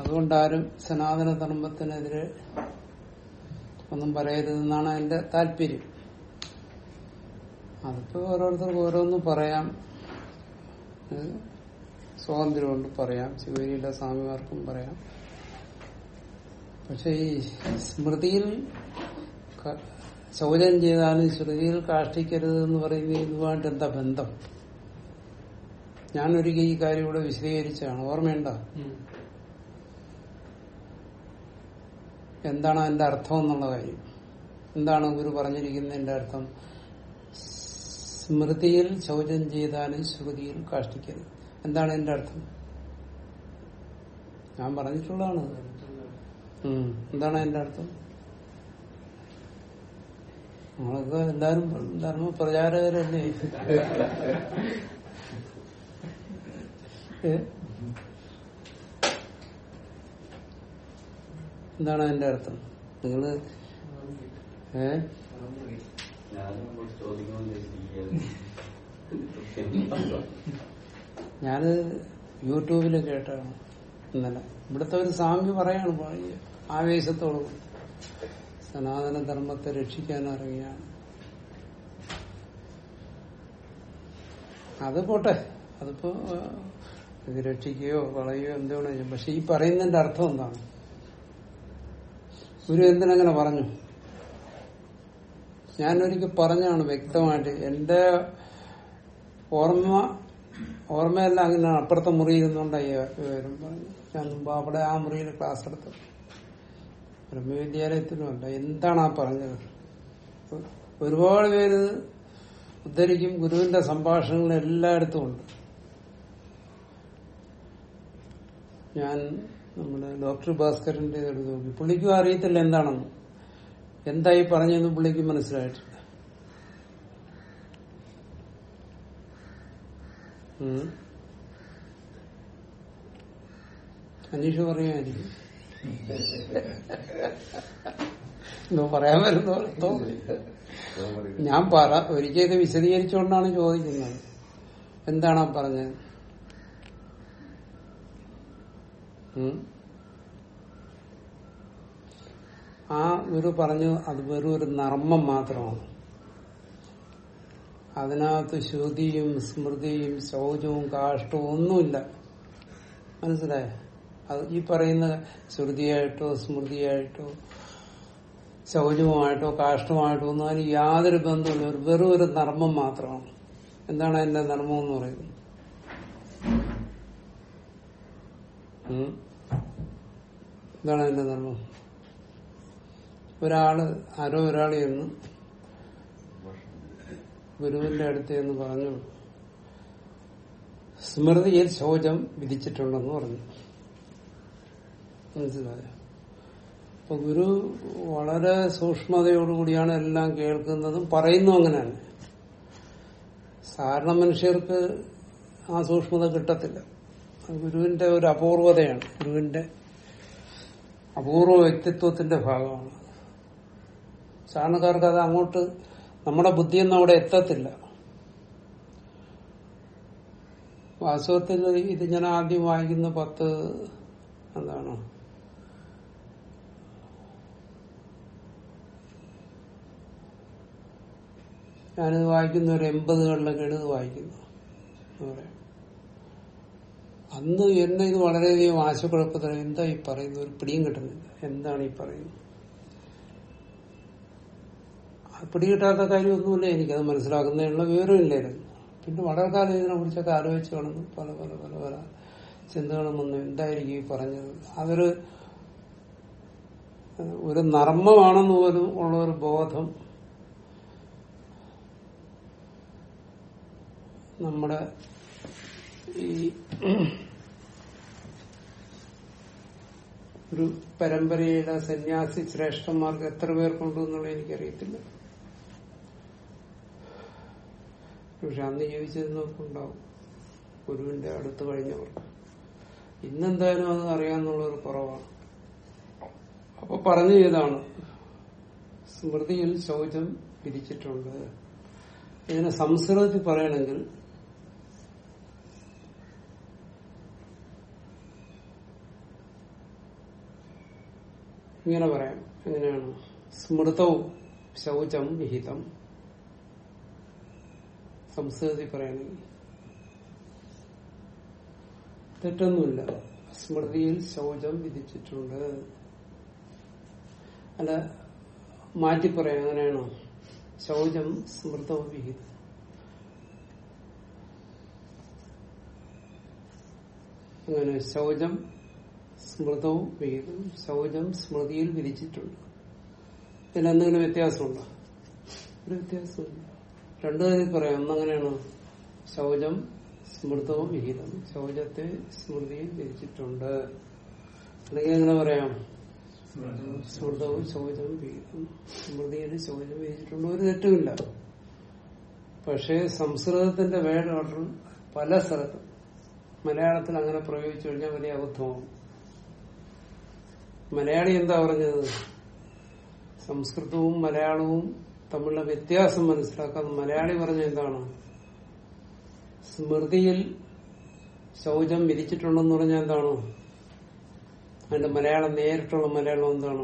അതുകൊണ്ട് ആരും സനാതന ധർമ്മത്തിനെതിരെ ഒന്നും പറയരുതെന്നാണ് എന്റെ താല്പര്യം അതിപ്പോ ഓരോരുത്തർക്കും ഓരോന്നും പറയാം ഏഹ് സ്വാതന്ത്ര്യമുണ്ട് പറയാം ശിവരിയുടെ സ്വാമിമാർക്കും പറയാം പക്ഷെ ഈ സ്മൃതിയിൽ ക- ശൗചം ചെയ്താലും ശ്രുതിയിൽ കാഷ്ടിക്കരുത് എന്ന് പറയുന്നത് ഇതുമായിട്ട് എന്താ ബന്ധം ഞാനൊരിക്കൽ ഈ കാര്യം ഇവിടെ വിശദീകരിച്ചാണ് ഓർമ്മയുണ്ടോ എന്താണ് അതിന്റെ അർത്ഥം എന്നുള്ള കാര്യം എന്താണ് ഗുരു പറഞ്ഞിരിക്കുന്നതിന്റെ അർത്ഥം സ്മൃതിയിൽ ശൗചം ചെയ്താലും ശ്രുതിയിൽ കാഷ്ടിക്കരുത് എന്താണ് എന്റെ അർത്ഥം ഞാൻ പറഞ്ഞിട്ടുള്ളതാണ് ഉം. എന്താണ് എന്റെ അർത്ഥം നമ്മളൊക്കെ എല്ലാരും ധർമ്മ പ്രചാരകരല്ലേ ഏ? എന്താണ് അതിന്റെ അർത്ഥം നിങ്ങള് ഏ ഞാനും കുറച്ച് ചോദിക്കണമെന്ന് വിചാരിച്ചിരിക്കുകയായിരുന്നു. ഞാന് യൂട്യൂബില് കേട്ടാണ് ഇന്നലെ ഇവിടുത്തെ ഒരു സ്വാമി പറയാണ് വലിയ ആവേശത്തോടു കൂടി. സനാതന ധർമ്മത്തെ രക്ഷിക്കാൻ ഇറങ്ങിയാണ് അത് പോട്ടെ അതിപ്പോ ആ, ഇത് രക്ഷിക്കുകയോ കളയുകയോ എന്തുകൊണ്ട് ചെയ്യും പക്ഷെ ഈ പറയുന്നതിന്റെ അർത്ഥം എന്താണ് ഗുരു എന്തിനങ്ങനെ പറഞ്ഞു ഞാനൊരിക്കൽ പറഞ്ഞാണ് വ്യക്തമായിട്ട് എന്റെ ഓർമ്മ ഓർമ്മയെല്ലാം അങ്ങനെയാണ് അപ്പുറത്തെ മുറിയിൽ നിന്നുണ്ടായി വിവരം പറഞ്ഞു ഞാൻ മുമ്പ് അവിടെ ആ മുറിയിൽ ക്ലാസ് എടുത്തു ബ്രഹ്മവിദ്യാലയത്തിലുമല്ല എന്താണ് ആ പറഞ്ഞത് ഒരുപാട് പേര് ഉദ്ധരിക്കും ഗുരുവിന്റെ സംഭാഷണങ്ങൾ എല്ലായിടത്തും ഉണ്ട് ഞാൻ നമ്മുടെ ഡോക്ടർ ഭാസ്കരന്റെ ഇത് എടുത്ത് നോക്കി പുള്ളിക്കും അറിയത്തില്ല എന്താണെന്ന് എന്തായി പറഞ്ഞെന്ന് പുള്ളിക്ക് മനസ്സിലായിട്ടില്ല ഉം. അനീഷ് പറയായിരിക്കും എന്തോ പറയാൻ വരുന്നോ തോന്നി ഞാൻ പറ ഒരിക്കൽ ഇത് വിശദീകരിച്ചുകൊണ്ടാണ് ചോദിക്കുന്നത് എന്താണ് ആ പറഞ്ഞത് ഉം? ആ ഗുരു പറഞ്ഞു അത് വെറും ഒരു നർമ്മം മാത്രമാണ് അതിനകത്ത് ശ്രുതിയും സ്മൃതിയും ശൗചവും കാഷ്ടവും ഒന്നുമില്ല മനസ്സിലായ അത് ഈ പറയുന്ന ശ്രുതിയായിട്ടോ സ്മൃതിയായിട്ടോ ശൗചവുമായിട്ടോ കാഷ്ടവുമായിട്ടോ ഒന്നും അതിന് യാതൊരു ബന്ധമില്ല ഒരു വെറും ഒരു നർമ്മം മാത്രമാണ് എന്താണ് അതിന്റെ നർമ്മം എന്ന് പറയുന്നത് ഉം? എന്താണ് അതിന്റെ നർമ്മം ഒരാള് ആരോ ഒരാൾ എന്ന് ഗുരുവിന്റെ അടുത്ത് എന്ന് പറഞ്ഞു സ്മൃതിയിൽ ശോചം വിധിച്ചിട്ടുണ്ടെന്ന് പറഞ്ഞു മനസ്സിലായോ അപ്പൊ ഗുരു വളരെ സൂക്ഷ്മതയോടുകൂടിയാണ് എല്ലാം കേൾക്കുന്നതും പറയുന്നു അങ്ങനെയാണ് സാധാരണ മനുഷ്യർക്ക് ആ സൂക്ഷ്മത കിട്ടത്തില്ല അത് ഗുരുവിന്റെ ഒരു അപൂർവതയാണ് ഗുരുവിന്റെ അപൂർവ വ്യക്തിത്വത്തിന്റെ ഭാഗമാണ് സാധാരണക്കാർക്ക് അത് അങ്ങോട്ട് നമ്മുടെ ബുദ്ധിയൊന്നും അവിടെ എത്തത്തില്ല വാസ്തവത്തിൽ ഇത് ഞാൻ ആദ്യം വായിക്കുന്ന പത്ത് എന്താണ് ഞാനിത് വായിക്കുന്ന ഒരു എൺപതുകളിലൊക്കെയാണ് ഇത് വായിക്കുന്നു എന്ന് പറയാം അന്ന് എന്നെ ഇത് വളരെയധികം ആശുക്കുഴപ്പത്തിൽ എന്താ ഈ പറയുന്നത് ഒരു പിടിയും കിട്ടുന്നില്ല എന്താണ് ഈ പറയുന്നത് ആ പിടികിട്ടാത്ത കാര്യമൊന്നുമില്ല എനിക്കത് മനസ്സിലാക്കുന്നതിനുള്ള വിവരമില്ലായിരുന്നു പിന്നെ വളരെ കാലം ഇതിനെ കുറിച്ചൊക്കെ ആലോചിച്ച് കാണുന്നു പല പല പല പല ചിന്തകളും വന്നു എന്തായിരിക്കും ഈ പറഞ്ഞത് അതൊരു ഏഹ്, ഒരു നർമ്മമാണെന്ന് പോലും ഉള്ള ഒരു ബോധം നമ്മുടെ ഈ ഒരു പരമ്പരയുടെ സന്യാസി ശ്രേഷ്ഠന്മാർക്ക് എത്ര പേർക്കുണ്ടോ എന്നുള്ളത് എനിക്കറിയത്തില്ല പക്ഷെ അന്ന് ജീവിച്ചിരുന്നവർക്ക് ഉണ്ടാവും ഗുരുവിന്റെ അടുത്ത് കഴിഞ്ഞവർക്ക് ഇന്നെന്തായാലും അത് അറിയാന്നുള്ളൊരു കുറവാണ് അപ്പൊ പറഞ്ഞു ചെയ്താണ് സ്മൃതിയിൽ ശൗചം വിധിച്ചിട്ടുണ്ട് ഇതിനെ സംസ്കൃതത്തിൽ പറയണമെങ്കിൽ ഇങ്ങനെ പറയാം എങ്ങനെയാണ് സ്മൃതവും ശൗചം വിഹിതം സംസ്കൃതത്തിൽ പറയുകയാണെങ്കിൽ തെറ്റൊന്നുമില്ല സ്മൃതിയിൽ ശൗചം വിധിച്ചിട്ടുണ്ട് അല്ല മാറ്റി പറയാം അങ്ങനെയാണോ ശൗചം സ്മൃതവും വിഹിതം അങ്ങനെ ശൗചം സ്മൃതവും വിഹിതം ശൗചം സ്മൃതിയിൽ വിധിച്ചിട്ടുണ്ട് ഇതിലെന്തെങ്കിലും വ്യത്യാസമുണ്ടോ ഒരു വ്യത്യാസമില്ല രണ്ടു കാര്യം പറയാം ഒന്നങ്ങനെയാണ് ശൗചം സ്മൃതവും വിഹിതം ശൗചത്തെ സ്മൃതിയിൽ വിധിച്ചിട്ടുണ്ട് അല്ലെങ്കിൽ എങ്ങനെ പറയാം സ്മൃതവും ശൗചം വിഹിതം സ്മൃതിയിൽ ശൗചം വിധിച്ചിട്ടുണ്ട് ഒരു തെറ്റുമില്ല പക്ഷേ സംസ്കൃതത്തിന്റെ വേർഡ് ഓർഡർ പല സ്ഥലത്തും മലയാളത്തിൽ അങ്ങനെ പ്രയോഗിച്ചു കഴിഞ്ഞാൽ വലിയ അബദ്ധമാവും മലയാളി എന്താ പറഞ്ഞത് സംസ്കൃതവും മലയാളവും തമ്മിലുള്ള വ്യത്യാസം മനസ്സിലാക്കാതെ മലയാളി പറഞ്ഞ എന്താണ് സ്മൃതിയിൽ ശൗചം വിധിച്ചിട്ടുണ്ടെന്ന് പറഞ്ഞാൽ എന്താണ് അതിന്റെ മലയാളം നേരിട്ടുള്ള മലയാളം എന്താണ്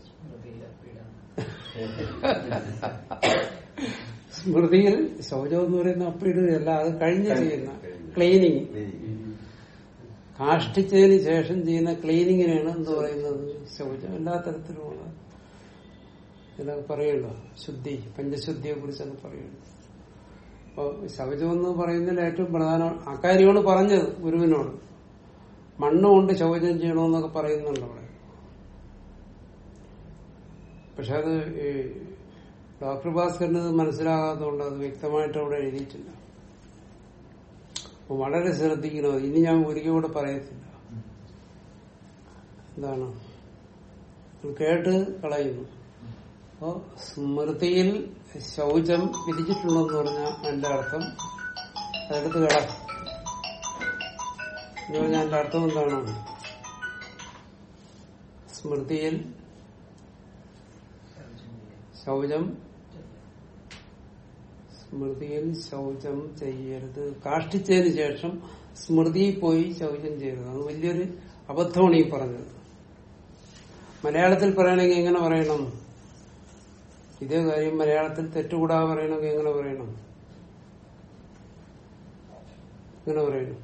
സ്മൃതിയിൽ ശൗചം എന്ന് പറയുന്ന അപ്പിടുകയല്ല അത് കഴിഞ്ഞ് ചെയ്യുന്ന ക്ലീനിങ് കാഷ്ടിച്ചതിന് ശേഷം ചെയ്യുന്ന ക്ലീനിങ്ങിനാണ് എന്ത് പറയുന്നത് ശൗചം എല്ലാ തരത്തിലുമുള്ള ഇതിലൊക്കെ പറയല്ലോ ശുദ്ധി പഞ്ചശുദ്ധിയെ കുറിച്ചൊക്കെ പറയുന്നു അപ്പൊ ശൗചം എന്ന് പറയുന്നതിൽ ഏറ്റവും പ്രധാന അക്കാര്യമാണ് പറഞ്ഞത് ഗുരുവിനോട് മണ്ണ് കൊണ്ട് ശൗചം ചെയ്യണമെന്നൊക്കെ പറയുന്നുണ്ട് അവിടെ പക്ഷെ അത് ഈ ഡോക്ടർ ഭാസ്കറിന് ഇത് മനസ്സിലാകാത്തതുകൊണ്ട് അത് വ്യക്തമായിട്ട് അവിടെ എഴുതിയിട്ടില്ല അപ്പൊ വളരെ ശ്രദ്ധിക്കണം ഇനി ഞാൻ ഒരിക്കൽ കൂടെ പറയത്തില്ല എന്താണ് ഇത് കേട്ട് കളയുന്നു അപ്പോ സ്മൃതിയിൽ ശൗചം വിധിച്ചിട്ടുണ്ടെന്ന് പറഞ്ഞാൽ അതിന്റെ അർത്ഥം അതെടുത്ത് കള എന്ന് പറഞ്ഞാൽ അതിന്റെ അർത്ഥം എന്താണ് സ്മൃതിയിൽ ശൗചം സ്മൃതിയിൽ ശൗചം ചെയ്യരുത് കാഷ്ടിച്ചതിന് ശേഷം സ്മൃതിയിൽ പോയി ശൗചം ചെയ്യരുത് അത് വലിയൊരു അബദ്ധമാണ് ഈ പറഞ്ഞത് മലയാളത്തിൽ പറയണമെങ്കിൽ എങ്ങനെ പറയണം ഇതേ കാര്യം മലയാളത്തിൽ തെറ്റുകൂടാതെ പറയണമെങ്കിൽ എങ്ങനെ പറയണം എങ്ങനെ പറയണം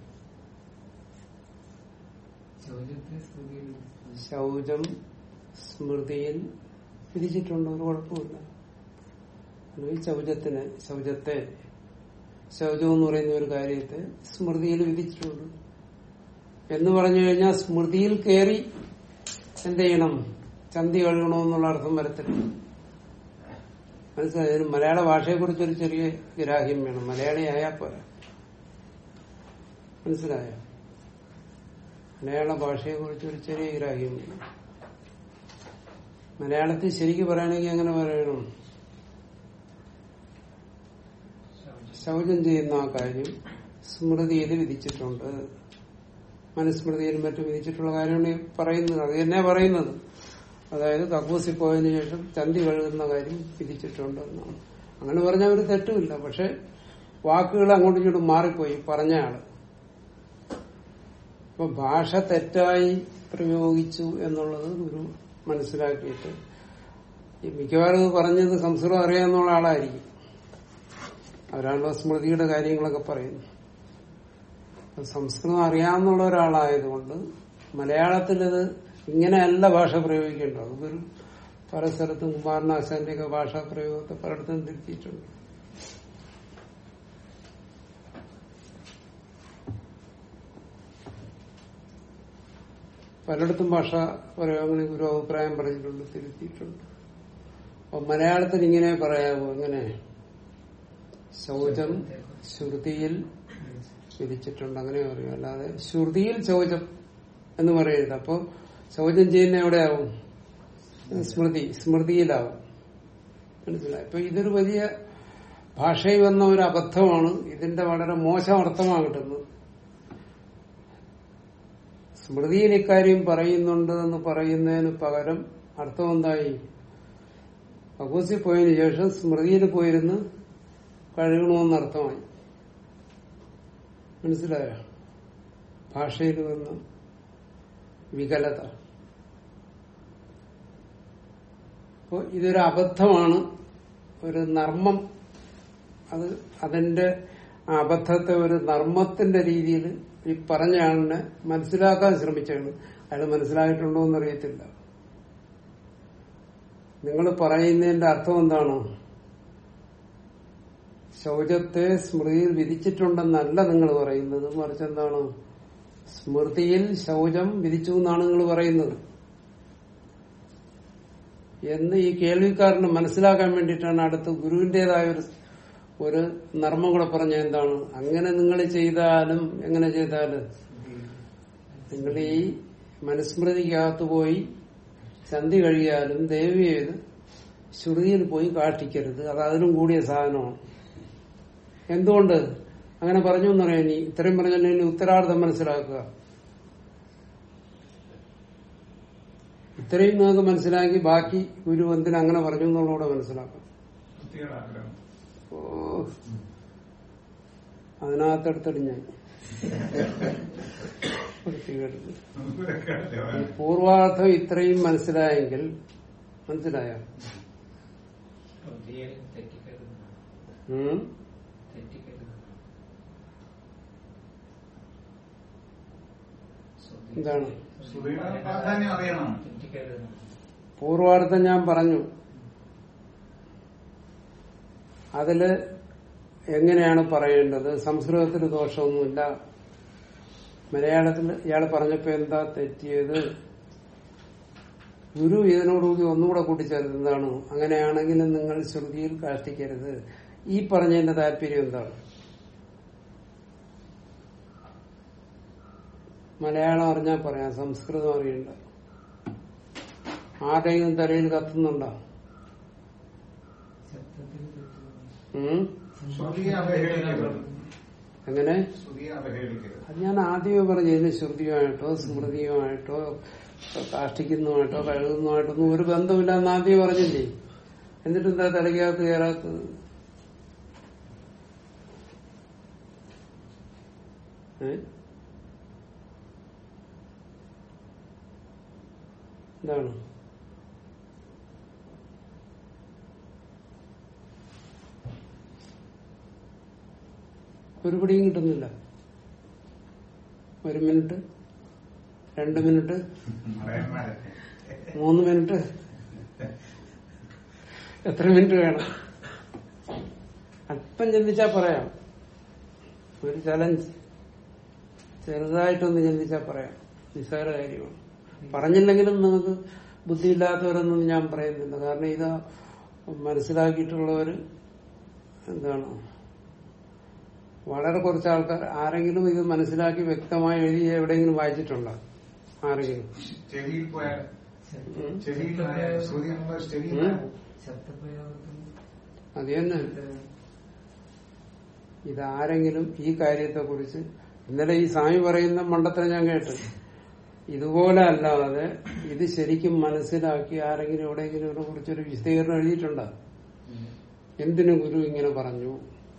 ശൗചം സ്മൃതിയിൽ വിധിച്ചിട്ടുണ്ട് ഒരു കുഴപ്പമില്ല അല്ലെങ്കിൽ ശൗചത്തിന് ശൗചത്തെ ശൗചം എന്ന് പറയുന്ന ഒരു കാര്യത്തെ സ്മൃതിയിൽ വിധിച്ചിട്ടുണ്ട് എന്ന് പറഞ്ഞു കഴിഞ്ഞാൽ സ്മൃതിയിൽ കയറി എന്ത് ചെയ്യണം ചന്തി കഴുകണമെന്നുള്ള അർത്ഥം വരത്തില്ല മനസ്സിലായി ഇതിന് മലയാള ഭാഷയെ കുറിച്ചൊരു ചെറിയ ഗ്രാഹ്യം വേണം മലയാളി ആയാൽ പോരാ മനസ്സിലായോ മലയാള ഭാഷയെ കുറിച്ചൊരു ചെറിയ ഗ്രാഹ്യം വേണം മലയാളത്തിൽ ശരിക്കും പറയുകയാണെങ്കിൽ എങ്ങനെ പറയണം ശൗചം ചെയ്യുന്ന ആ കാര്യം സ്മൃതിയിൽ വിധിച്ചിട്ടുണ്ട് മനുസ്മൃതിയിലും മറ്റും വിധിച്ചിട്ടുള്ള കാര്യമാണ് ഈ പറയുന്നത് അത് തന്നെ പറയുന്നത് അതായത് കക്കൂസിൽ പോയതിനു ശേഷം ചന്തി കഴുകുന്ന കാര്യം വിധിച്ചിട്ടുണ്ട് എന്നാണ് അങ്ങനെ പറഞ്ഞാൽ ഒരു തെറ്റുമില്ല പക്ഷെ വാക്കുകൾ അങ്ങോട്ടും ഇങ്ങോട്ടും മാറിപ്പോയി പറഞ്ഞ ആള് അപ്പൊ ഭാഷ തെറ്റായി പ്രയോഗിച്ചു എന്നുള്ളത് ഗുരു മനസ്സിലാക്കിയിട്ട് ഈ മിക്കവാറും ഇത് പറഞ്ഞത് സംസ്കൃതം അറിയാവുന്ന ആളായിരിക്കും അവരാണല്ലോ സ്മൃതിയുടെ കാര്യങ്ങളൊക്കെ പറയുന്നു അപ്പൊ സംസ്കൃതം അറിയാവുന്ന ഒരാളായതുകൊണ്ട് മലയാളത്തിലിത് ഇങ്ങനെയല്ല ഭാഷ പ്രയോഗിക്കേണ്ടത് ഗുരു പല സ്ഥലത്തും കുമാരനാശാന്റെ ഒക്കെ ഭാഷാ പ്രയോഗത്തെ പലയിടത്തും തിരുത്തിയിട്ടുണ്ട് പലയിടത്തും ഭാഷാ പ്രയോഗങ്ങളിൽ ഗുരു അഭിപ്രായം പറഞ്ഞിട്ടുണ്ട് തിരുത്തിയിട്ടുണ്ട് അപ്പൊ മലയാളത്തിൽ ഇങ്ങനെ പറയാവോ എങ്ങനെ ശൗചം ശ്രുതിയിൽ വിധിച്ചിട്ടുണ്ട് അങ്ങനെ പറയും അല്ലാതെ ശ്രുതിയിൽ ശൗചം എന്ന് പറയരുത് അപ്പൊ ശൗചം ചെയ്യുന്ന എവിടെയാവും സ്മൃതി സ്മൃതിയിലാവും മനസ്സിലായി ഇപ്പൊ ഇതൊരു വലിയ ഭാഷയിൽ വന്ന ഒരു അബദ്ധമാണ് ഇതിന്റെ വളരെ മോശം അർത്ഥമാണ് കിട്ടുന്നത് സ്മൃതിയിൽ ഇക്കാര്യം പറയുന്നുണ്ട് എന്ന് പറയുന്നതിന് പകരം അർത്ഥം എന്തായി അകൂസിൽ പോയതിനു ശേഷം സ്മൃതിയിൽ പോയിരുന്ന് കഴുകണമെന്ന് അർത്ഥമായി മനസ്സിലായോ ഭാഷയിൽ വന്ന വികലത അപ്പോൾ ഇതൊരു അബദ്ധമാണ് ഒരു നർമ്മം അത് അതിന്റെ ആ അബദ്ധത്തെ ഒരു നർമ്മത്തിന്റെ രീതിയിൽ ഈ പറഞ്ഞ ആളിനെ മനസ്സിലാക്കാൻ ശ്രമിച്ചാണ് അയാൾ മനസ്സിലായിട്ടുണ്ടോ എന്നറിയത്തില്ല നിങ്ങൾ പറയുന്നതിന്റെ അർത്ഥം എന്താണ് ശൗചത്തെ സ്മൃതിയിൽ വിധിച്ചിട്ടുണ്ടെന്നല്ല നിങ്ങൾ പറയുന്നത് മറിച്ച് എന്താണ് സ്മൃതിയിൽ ശൗചം വിധിച്ചു എന്നാണ് നിങ്ങൾ പറയുന്നത് എന്ന് ഈ കേൾവിക്കാരന് മനസ്സിലാക്കാൻ വേണ്ടിയിട്ടാണ് അടുത്ത് ഗുരുവിന്റേതായ ഒരു ഒരു നർമ്മം കൂടെ പറഞ്ഞ എന്താണ് അങ്ങനെ നിങ്ങൾ ചെയ്താലും എങ്ങനെ ചെയ്താലും നിങ്ങൾ ഈ മനുസ്മൃതിക്കകത്ത് പോയി ചന്തി കഴിയാലും ദേവി ചെയ്ത് ശ്രുതിയിൽ പോയി കാട്ടിക്കരുത് അത് അതിനും കൂടിയ സാധനമാണ് എന്തുകൊണ്ട് അങ്ങനെ പറഞ്ഞു എന്നറിയാം നീ ഇത്രയും പറഞ്ഞാൽ ഇനി ഉത്തരാർത്ഥം മനസ്സിലാക്കുക ഇത്രയും നിങ്ങൾക്ക് മനസ്സിലാക്കി ബാക്കി ഗുരു എന്തിനു അങ്ങനെ പറഞ്ഞു എന്നുള്ളൂടെ മനസ്സിലാക്കാം കുട്ടികളുടെ ആഗ്രഹം ഓ അതിനകത്തെടുത്തിട്ട് ഞാൻ വൃത്തികേട്. ഈ പൂർവാർത്ഥം ഇത്രയും മനസ്സിലായെങ്കിൽ മനസ്സിലായോ ശ്രുതിയെ തെറ്റിക്കരുത് ഉം? തെറ്റിക്കരുത് ശ്രുതി- എന്താണ്? ശ്രുതിയുടെ പ്രാധാന്യം അറിയണം തെറ്റിക്കരുത് പൂർവാർത്ഥം ഞാൻ പറഞ്ഞു അതില് എങ്ങനെയാണ് പറയേണ്ടത് സംസ്കൃതത്തിൽ ദോഷമൊന്നുമില്ല മലയാളത്തിൽ ഇയാൾ പറഞ്ഞപ്പോ എന്താ തെറ്റിയത് ഗുരു ഇതിനോടുകൂടി ഒന്നുകൂടെ കൂട്ടിച്ചേർത്ത് എന്താണ് അങ്ങനെയാണെങ്കിലും നിങ്ങൾ ശ്രുതിയിൽ കാഷ്ടിക്കരുത് ഈ പറഞ്ഞതിന്റെ താല്പര്യം എന്താണ് മലയാളം അറിഞ്ഞാൽ പറയാം സംസ്കൃതം അറിയണ്ട ആരുടെയും തലയിൽ കത്തുന്നുണ്ടോ ശബ്ദത്തിൽ തെറ്റുന്നു. ഉം? ശ്രുതിയെ അവഹേളിക്കരുത് എങ്ങനെ ശ്രുതിയെ അവഹേളിക്കരുത് അത് ഞാൻ ആദ്യമേ പറഞ്ഞു ഇതിന് ശ്രുതിയുമായിട്ടോ സ്മൃതിയുമായിട്ടോ കാഷ്ടിക്കുന്നതുമായിട്ടോ കഴുകുന്നതുമായിട്ടൊന്നും ഒരു ബന്ധമില്ലെന്ന് ആദ്യം പറഞ്ഞില്ലേ എന്നിട്ട് എന്താ തലയ്ക്കകത്ത് കയറാത്തത് ഏ? എന്താണ് ഒരു പിടിയും കിട്ടുന്നില്ല ഒരു മിനിറ്റ് രണ്ട് മിനിറ്റ് മറയന്മാരെ മൂന്ന് മിനിറ്റ് എത്ര മിനിറ്റ് വേണം അല്പം ചിന്തിച്ചാ പറയാം ഒരു ചലഞ്ച് ചെറുതായിട്ടൊന്ന് ചിന്തിച്ചാ പറയാം നിസ്സാര കാര്യമാണ് പറഞ്ഞില്ലെങ്കിലും നിങ്ങൾക്ക് ബുദ്ധിയില്ലാത്തവരൊന്നും ഞാൻ പറയുന്നില്ല കാരണം ഇത് മനസ്സിലാക്കിയിട്ടുള്ളവര് എന്താണ് വളരെ കുറച്ച് ആൾക്കാർ ആരെങ്കിലും ഇത് മനസ്സിലാക്കി വ്യക്തമായി എഴുതി എവിടെയെങ്കിലും വായിച്ചിട്ടുണ്ടോ ആരെങ്കിലും ചെവിയിൽ പോയാൽ ഉം. ചെവിയിൽ ശ്രുതി നമ്മൾ ചെവിയിൽ ഉം. ശബ്ദപ്രയോഗത്തിൽ അത് തന്നെ ഇതാരെങ്കിലും ഈ കാര്യത്തെ കുറിച്ച് ഇന്നലെ ഈ സ്വാമി പറയുന്ന മണ്ടത്തരം ഞാൻ കേട്ട് ഇതുപോലെ അല്ലാതെ ഇത് ശരിക്കും മനസ്സിലാക്കി ആരെങ്കിലും എവിടെയെങ്കിലും ഇതിനെ കുറിച്ചൊരു വിശദീകരണം എഴുതിയിട്ടുണ്ടോ എന്തിനു ഗുരു ഇങ്ങനെ പറഞ്ഞു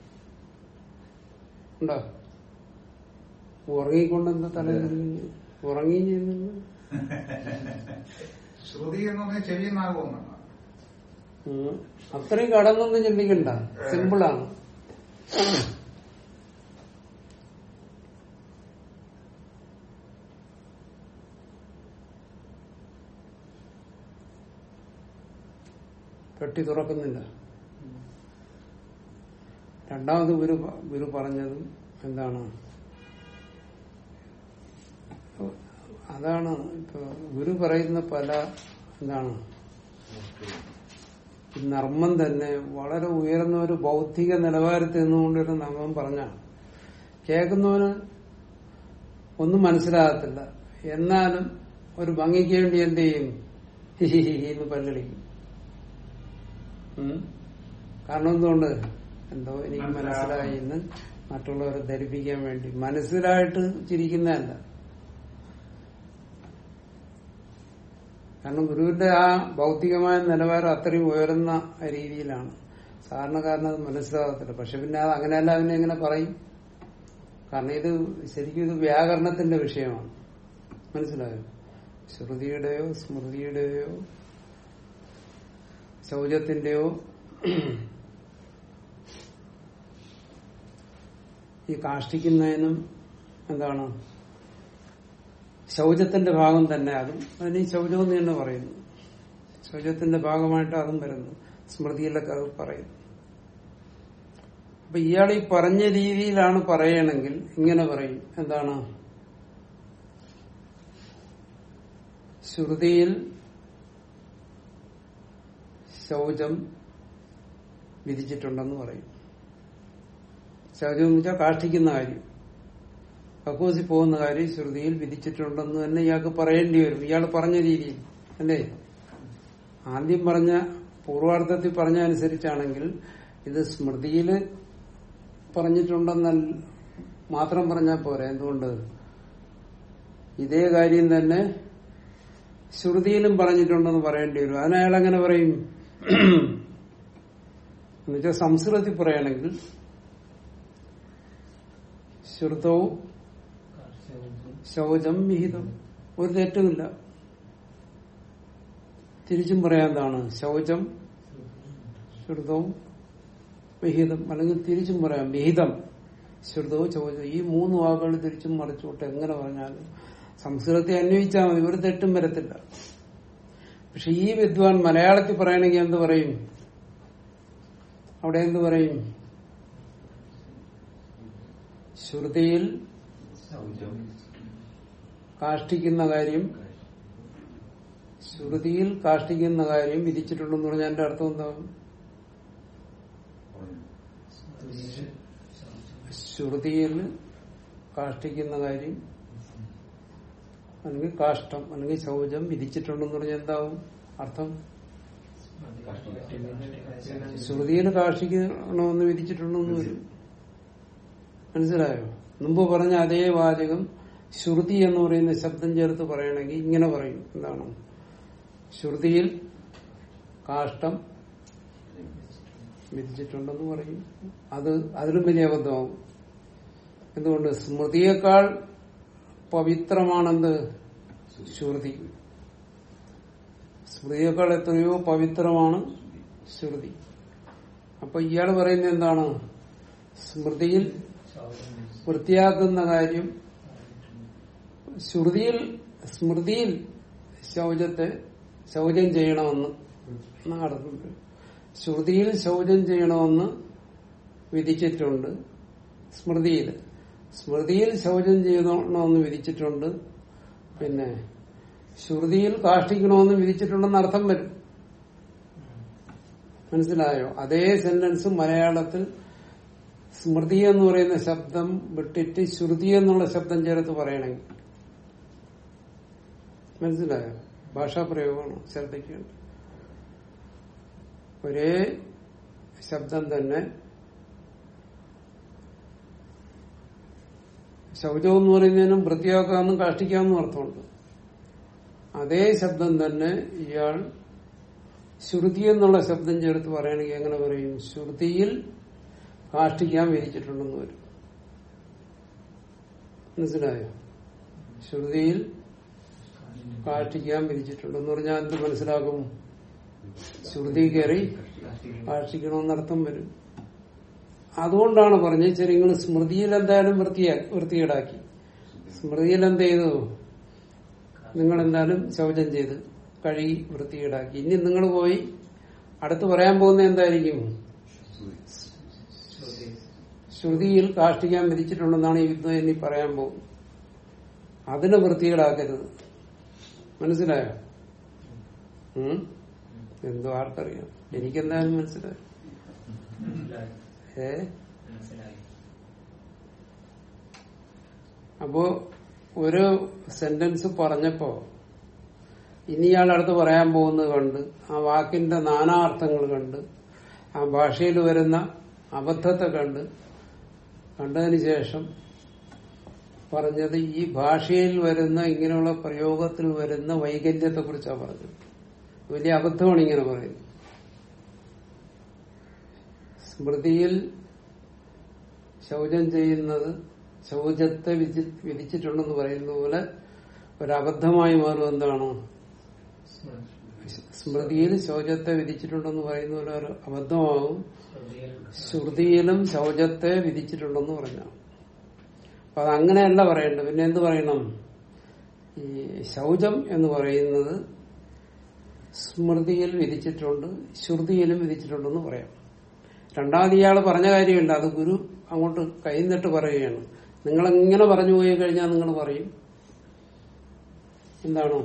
ഉണ്ടോ ഉറങ്ങിക്കൊണ്ടെന്താ തല തിരിഞ്ഞ്? ഉറങ്ങി ചെയ്യുന്നില്ല ശ്രുതി എന്ന് പറഞ്ഞാൽ ചെവി നാകുമെന്നാണ് ഉം. അത്രയും കടന്നൊന്നും ചിന്തിക്കണ്ട സിമ്പിളാണ് പെട്ടി തുറക്കുന്നില്ല രണ്ടാമത് ഗുരു പ- ഗുരു പറഞ്ഞതും എന്താണ് അതാണ് ഇപ്പൊ ഗുരു പറയുന്ന പല എന്താണ് ഈ നർമ്മം തന്നെ വളരെ ഉയർന്ന ഒരു ബൗദ്ധിക നിലവാരത്തിൽ നിന്നുകൊണ്ടൊരു നർമ്മം പറഞ്ഞ കേൾക്കുന്നവന് ഒന്നും മനസ്സിലാകത്തില്ല എന്നാലും ഒരു ഭംഗിക്ക് വേണ്ടി എന്ത് ചെയ്യും ഹി ഹി ഹി ഹി എന്ന് പല്ലടിക്കും ഉം. കാരണം എന്തുകൊണ്ട് എന്തോ എനിക്ക് മനസ്സിലായി എന്ന് മറ്റുള്ളവരെ ധരിപ്പിക്കാൻ വേണ്ടി മനസ്സിലായിട്ട് ചിരിക്കുന്നതല്ല കാരണം ഗുരുവിന്റെ ആ ഭൗതികമായ നിലവാരം അത്രയും ഉയർന്ന രീതിയിലാണ് സാധാരണക്കാരന് അത് മനസ്സിലാകത്തില്ല പക്ഷെ പിന്നെ അത് അങ്ങനെയല്ല അതിനെ എങ്ങനെ പറയും കാരണം ഇത് ശരിക്കും ഇത് വ്യാകരണത്തിന്റെ വിഷയമാണ് മനസ്സിലായോ ശ്രുതിയുടെയോ സ്മൃതിയുടെയോ ശൗചത്തിന്റെയോ ഈ കാഷ്ടിക്കുന്നതിനും എന്താണ് ശൗചത്തിന്റെ ഭാഗം തന്നെ അതും അതിന് ഈ ശൗചം എന്ന് തന്നെ പറയുന്നു ശൗചത്തിന്റെ ഭാഗമായിട്ട് അതും വരുന്നു സ്മൃതിയിലൊക്കെ അത് പറയുന്നു അപ്പൊ ഇയാൾ ഈ പറഞ്ഞ രീതിയിലാണ് പറയണമെങ്കിൽ ഇങ്ങനെ പറയും എന്താണ് ശ്രുതിയിൽ ശൗചം വിധിച്ചിട്ടുണ്ടെന്ന് പറയും ശൗചം എന്ന് വെച്ചാൽ കാഷ്ടിക്കുന്ന കാര്യം കക്കൂസിൽ പോകുന്ന കാര്യം ശ്രുതിയിൽ വിധിച്ചിട്ടുണ്ടെന്ന് തന്നെ ഇയാൾക്ക് പറയേണ്ടി വരും ഇയാൾ പറഞ്ഞ രീതിയിൽ അല്ലേ ആദ്യം പറഞ്ഞ പൂർവാർത്ഥത്തിൽ പറഞ്ഞ അനുസരിച്ചാണെങ്കിൽ ഇത് സ്മൃതിയിൽ പറഞ്ഞിട്ടുണ്ടെന്ന മാത്രം പറഞ്ഞാൽ പോരാ എന്തുകൊണ്ട് ഇതേ കാര്യം തന്നെ ശ്രുതിയിലും പറഞ്ഞിട്ടുണ്ടെന്ന് പറയേണ്ടി വരും അതിന് അയാൾ എങ്ങനെ പറയും എന്നുവെച്ചാൽ സംസ്കൃതത്തിൽ പറയുകയാണെങ്കിൽ ശ്രുതവും ശൗചം വിഹിതം ഒരു തെറ്റുമില്ല തിരിച്ചും പറയാൻ എന്താണ് ശൗചം ശ്രുതവും വിഹിതം അല്ലെങ്കിൽ തിരിച്ചും പറയാം വിഹിതം ശ്രുതവും ശൗചം ഈ മൂന്ന് വാക്കുകൾ തിരിച്ചും മറിച്ചുവിട്ട് എങ്ങനെ പറഞ്ഞാലും സംസ്കൃതത്തെ അന്വയിച്ചാൽ മതി ഒരു തെറ്റും വരത്തില്ല പക്ഷെ ഈ വിദ്വാൻ മലയാളത്തിൽ പറയണമെങ്കിൽ എന്ത് പറയും അവിടെ എന്ത് പറയും ശ്രുതിയിൽ ശൗചം കാഷ്ടിക്കുന്ന കാര്യം ശ്രുതിയിൽ കാഷ്ടിക്കുന്ന കാര്യം വിധിച്ചിട്ടുണ്ടെന്ന് പറഞ്ഞാൽ എന്റെ അർത്ഥം എന്താകും ശ്രുതിയിൽ കാഷ്ടിക്കുന്ന കാര്യം അല്ലെങ്കിൽ കാഷ്ടം അല്ലെങ്കിൽ ശൗചം വിധിച്ചിട്ടുണ്ടെന്ന് പറഞ്ഞാൽ എന്താവും അർത്ഥം ശ്രുതിയിൽ കാഷ്ടിക്കണമെന്ന് വിധിച്ചിട്ടുണ്ടെന്ന് വരും മനസ്സിലായോ മുമ്പ് പറഞ്ഞ അതേ വാചകം ശ്രുതി എന്ന് പറയുന്ന ശബ്ദം ചേർത്ത് പറയണമെങ്കിൽ ഇങ്ങനെ പറയും എന്താണ് ശ്രുതിയിൽ കാഷ്ടം വിധിച്ചിട്ടുണ്ടെന്ന് പറയും അത് അതിലും വലിയ അബദ്ധമാവും എന്തുകൊണ്ട് സ്മൃതിയേക്കാൾ പവിത്രമാണെന്ത് ശ്രുതി സ്മൃതിയേക്കാൾ എത്രയോ പവിത്രമാണ് ശ്രുതി അപ്പൊ ഇയാൾ പറയുന്നത് എന്താണ് സ്മൃതിയിൽ വൃത്തിയാക്കുന്ന കാര്യം ശ്രുതിയിൽ സ്മൃതിയിൽ ശൗചത്തെ ശൗചം ചെയ്യണമെന്ന് എന്നാണ് അർത്ഥം ശ്രുതിയിൽ ശൗചം ചെയ്യണമെന്ന് വിധിച്ചിട്ടുണ്ട് സ്മൃതിയിൽ സ്മൃതിയിൽ ശൗചം ചെയ്യണമെന്ന് വിധിച്ചിട്ടുണ്ട് പിന്നെ ശ്രുതിയിൽ കാഷ്ടിക്കണമെന്ന് വിധിച്ചിട്ടുണ്ടെന്ന് അർത്ഥം വരും മനസ്സിലായോ അതേ സെന്റൻസ് മലയാളത്തിൽ സ്മൃതി എന്ന് പറയുന്ന ശബ്ദം വിട്ടിട്ട് ശ്രുതി എന്നുള്ള ശബ്ദം ചേർത്ത് പറയണമെങ്കിൽ മനസ്സിലായോ ഭാഷാപ്രയോഗമാണ് ശ്രദ്ധിക്കേണ്ടത് ഒരേ ശബ്ദം തന്നെ ശൗചം എന്ന് പറയുന്നതിനും വൃത്തിയാക്കാമെന്നും കാഷ്ടിക്കാമെന്നും അർത്ഥമുണ്ട് അതേ ശബ്ദം തന്നെ ഇയാൾ ശ്രുതി എന്നുള്ള ശബ്ദം ചേർത്ത് പറയുകയാണെങ്കിൽ എങ്ങനെ പറയും ശ്രുതിയിൽ കാഷ്ടിക്കാൻ വിധിച്ചിട്ടുണ്ടെന്ന് വരും മനസ്സിലായോ ശ്രുതിയിൽ കാഷ്ടിക്കാൻ വിധിച്ചിട്ടുണ്ടെന്ന് പറഞ്ഞാൽ എന്ത് മനസ്സിലാകും ശ്രുതി കയറി കാഷ്ടിക്കണമെന്നർത്ഥം വരും അതുകൊണ്ടാണ് പറഞ്ഞത് ശരി നിങ്ങൾ സ്മൃതിയിൽ എന്തായാലും വൃത്തിയാ വൃത്തികേടാക്കി സ്മൃതിയിൽ എന്ത് ചെയ്തു നിങ്ങൾ എന്തായാലും ശൗചം ചെയ്ത് കഴുകി വൃത്തികേടാക്കി ഇനി നിങ്ങൾ പോയി അടുത്ത് പറയാൻ പോകുന്ന എന്തായിരിക്കും ശ്രുതിയിൽ കാഷ്ടിക്കാൻ വിധിച്ചിട്ടുണ്ടെന്നാണ് ഈ യുദ്ധം ഇനി പറയാൻ പോകും അതിനെ വൃത്തികേടാക്കരുത് മനസ്സിലായോ ഉം? എന്തോ ആർക്കറിയാം എനിക്കെന്തായാലും മനസ്സിലായി ഏ അപ്പോ ഒരു സെന്റൻസ് പറഞ്ഞപ്പോ ഇനി ഇയാൾ അടുത്ത് പറയാൻ പോകുന്നത് കണ്ട് ആ വാക്കിന്റെ നാനാർത്ഥങ്ങൾ കണ്ട് ആ ഭാഷയിൽ വരുന്ന അബദ്ധത്തെ കണ്ട് കണ്ടതിന് ശേഷം പറഞ്ഞത് ഈ ഭാഷയിൽ വരുന്ന ഇങ്ങനെയുള്ള പ്രയോഗത്തിൽ വരുന്ന വൈകല്യത്തെ കുറിച്ചാണ് പറഞ്ഞത് വലിയ അബദ്ധമാണ് ഇങ്ങനെ പറയുന്നത് സ്മൃതിയിൽ ശൗചം ചെയ്യുന്നത് ശൗചത്തെ വിധി- വിധിച്ചിട്ടുണ്ടെന്ന് പറയുന്ന പോലെ ഒരബദ്ധമായി മാറും എന്താണ് സ്മൃതിയിൽ ശൗചത്തെ വിധിച്ചിട്ടുണ്ടെന്ന് പറയുന്ന പോലെ ഒരു അബദ്ധമാകും ശ്രുതിയിൽ ശ്രുതിയിലും ശൗചത്തെ വിധിച്ചിട്ടുണ്ടെന്ന് പറഞ്ഞു അപ്പൊ അത് അങ്ങനെയല്ല പറയേണ്ടത് പിന്നെ എന്ത് പറയണം ഈ ശൗചം എന്ന് പറയുന്നത് സ്മൃതിയിൽ വിധിച്ചിട്ടുണ്ട് ശ്രുതിയിലും വിധിച്ചിട്ടുണ്ടെന്ന് പറയാം രണ്ടാമത് ഇയാൾ പറഞ്ഞ കാര്യമില്ല അത് ഗുരു അങ്ങോട്ട് കൈന്നിട്ട് പറയുകയാണ് നിങ്ങൾ ഇങ്ങനെ പറഞ്ഞു പോയി കഴിഞ്ഞാൽ നിങ്ങൾ പറയും എന്താണോ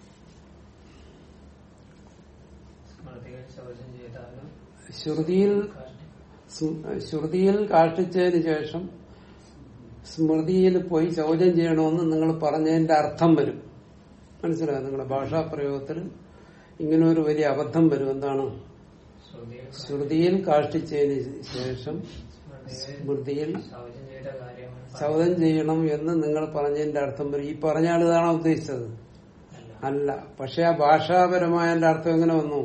സ്മൃതിയിൽ ശൗചം ചെയ്താലും ശ്രുതിയിൽ സ്- ശ്രുതിയിൽ കാഷ്ടിച്ചതിന് ശേഷം സ്മൃതിയിൽ പോയി ശൗചം ചെയ്യണമെന്ന് നിങ്ങൾ പറഞ്ഞതിന്റെ അർത്ഥം വരും മനസ്സിലായോ നിങ്ങളുടെ ഭാഷാപ്രയോഗത്തിൽ ഇങ്ങനെ ഒരു വലിയ അബദ്ധം വരും എന്താണ് ശ്രുതിയിൽ ശ്രുതിയിൽ കാഷ്ടിച്ചതിന് ശേഷം സ്മൃതിയിൽ സ്മൃതിയിൽ ശൗചം ചെയ്ത കാര്യമാണ് ശൗചം ചെയ്യണം എന്ന് നിങ്ങൾ പറഞ്ഞതിന്റെ അർത്ഥം വരും ഈ പറഞ്ഞ ആൾ ഇതാണോ ഉദ്ദേശിച്ചത് അല്ല അല്ല പക്ഷെ ആ ഭാഷാപരമായ അതിന്റെ അർത്ഥം എങ്ങനെ വന്നു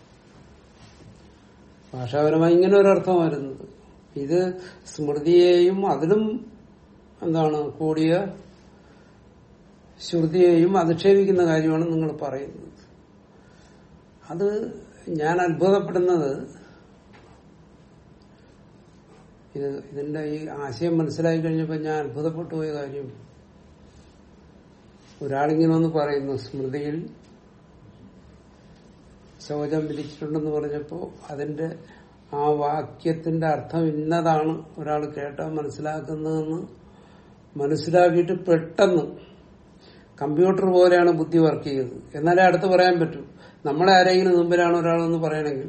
ഭാഷാപരമായി ഇങ്ങനെ ഒരു അർത്ഥം വരുന്നത് ഇത് സ്മൃതിയെയും അതിലും എന്താണ് കൂടിയ ശ്രുതിയെയും അധിക്ഷേപിക്കുന്ന കാര്യമാണ് നിങ്ങൾ പറയുന്നത് അത് ഞാൻ അത്ഭുതപ്പെടുന്നത് ഇത് ഇതിന്റെ ഈ ആശയം മനസ്സിലാക്കി കഴിഞ്ഞപ്പോൾ ഞാൻ അത്ഭുതപ്പെട്ടു പോയ കാര്യം ഒരാളിങ്ങനെ ഒന്ന് പറയുന്നു സ്മൃതിയിൽ ശൗചം വിധിച്ചിട്ടുണ്ടെന്ന് പറഞ്ഞപ്പോ അതിന്റെ ആ വാക്യത്തിന്റെ അർത്ഥം ഇന്നതാണ് ഒരാൾ കേട്ടാൽ മനസ്സിലാക്കുന്നതെന്ന് മനസ്സിലാക്കിയിട്ട് പെട്ടെന്ന് കമ്പ്യൂട്ടർ പോലെയാണ് ബുദ്ധി വർക്ക് ചെയ്തത് എന്നാലേ അടുത്ത് പറയാൻ പറ്റൂ നമ്മളെ ആരെങ്കിലും മുമ്പിലാണ് ഒരാളെന്ന് പറയണമെങ്കിൽ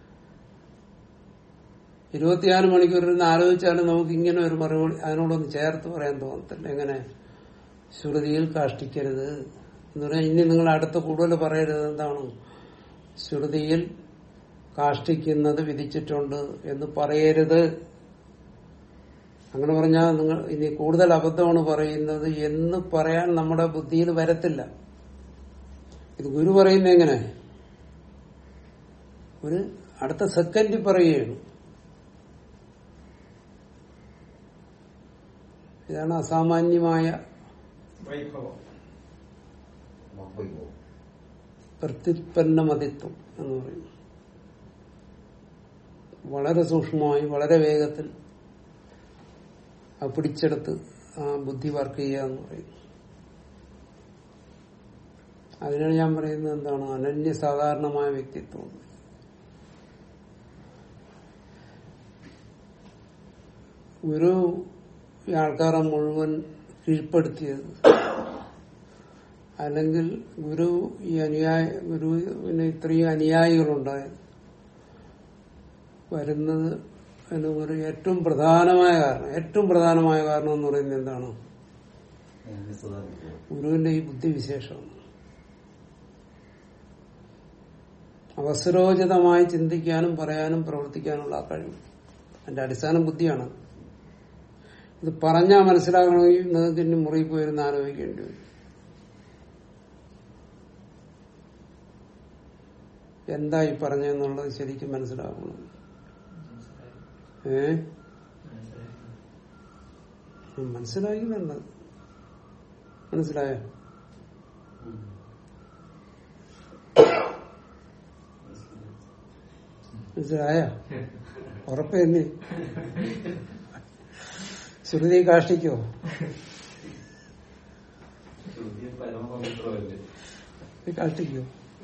ഇരുപത്തിനാല് മണിക്കൂർ ഇരുന്ന് ആലോചിച്ചാലും നമുക്ക് ഇങ്ങനെ ഒരു മറുപടി അതിനോടൊന്ന് ചേർത്ത് പറയാൻ തോന്നത്തില്ല എങ്ങനെ ശ്രുതിയിൽ കാഷ്ടിക്കരുത് എന്ന് പറഞ്ഞാൽ ഇനി നിങ്ങൾ അടുത്ത് കൂടുതൽ പറയരുത് എന്താണ് ശ്രുതിയിൽ കാഷ്ടിക്കുന്നത് വിധിച്ചിട്ടുണ്ട് എന്ന് പറയരുത് അങ്ങനെ പറഞ്ഞാൽ നിങ്ങൾ ഇനി കൂടുതൽ അബദ്ധമാണ് പറയുന്നത് എന്ന് പറയാൻ നമ്മുടെ ബുദ്ധിയിൽ വരത്തില്ല ഇത് ഗുരു പറയുന്നത് എങ്ങനെ ഒരു അടുത്ത സെക്കൻഡിൽ പറയുകയാണ് ഇതാണ് അസാമാന്യമായ വൈഭവം പ്രത്യുത്പന്നമതിത്വം എന്ന് പറയുന്നു വളരെ സൂക്ഷ്മമായി വളരെ വേഗത്തിൽ അത് പിടിച്ചെടുത്ത് ആ ബുദ്ധി വർക്ക് ചെയ്യുക എന്ന് പറയുന്നു അതിനാണ് ഞാൻ പറയുന്നത് എന്താണ് അനന്യ സാധാരണമായ വ്യക്തിത്വം ഗുരു ഈ ആൾക്കാരെ മുഴുവൻ കീഴ്പ്പെടുത്തിയത് അല്ലെങ്കിൽ ഗുരു ഈ അനുയായ ഗുരുവിന് ഇത്രയും അനുയായികളുണ്ടായത് വരുന്നത് അതിന് ഒരു ഏറ്റവും പ്രധാനമായ കാരണം ഏറ്റവും പ്രധാനമായ കാരണം എന്ന് പറയുന്നത് എന്താണ് ഗുരുവിന്റെ ഈ ബുദ്ധിവിശേഷമാണ് അവസരോചിതമായി ചിന്തിക്കാനും പറയാനും പ്രവർത്തിക്കാനുള്ള ആ കഴിവ് അതിന്റെ അടിസ്ഥാനം ബുദ്ധിയാണ് ഇത് പറഞ്ഞാൽ മനസ്സിലാക്കണമെങ്കിൽ നിങ്ങൾക്ക് ഇനി മുറിയിൽ പോയിരുന്ന് ആലോചിക്കേണ്ടി വരും എന്താ ഈ പറഞ്ഞെന്നുള്ളത് ശരിക്കും മനസ്സിലാക്കണം ഏ മനസ്സിലാക്കുന്നുണ്ട് മനസ്സിലായോ മനസ്സിലായ ഉറപ്പന്നെ ശ്രുതി കാഷ്ടിക്കോ ശ്രുതി പരമപവിത്രമല്ലേ ഇത് കാഷ്ടിക്കോ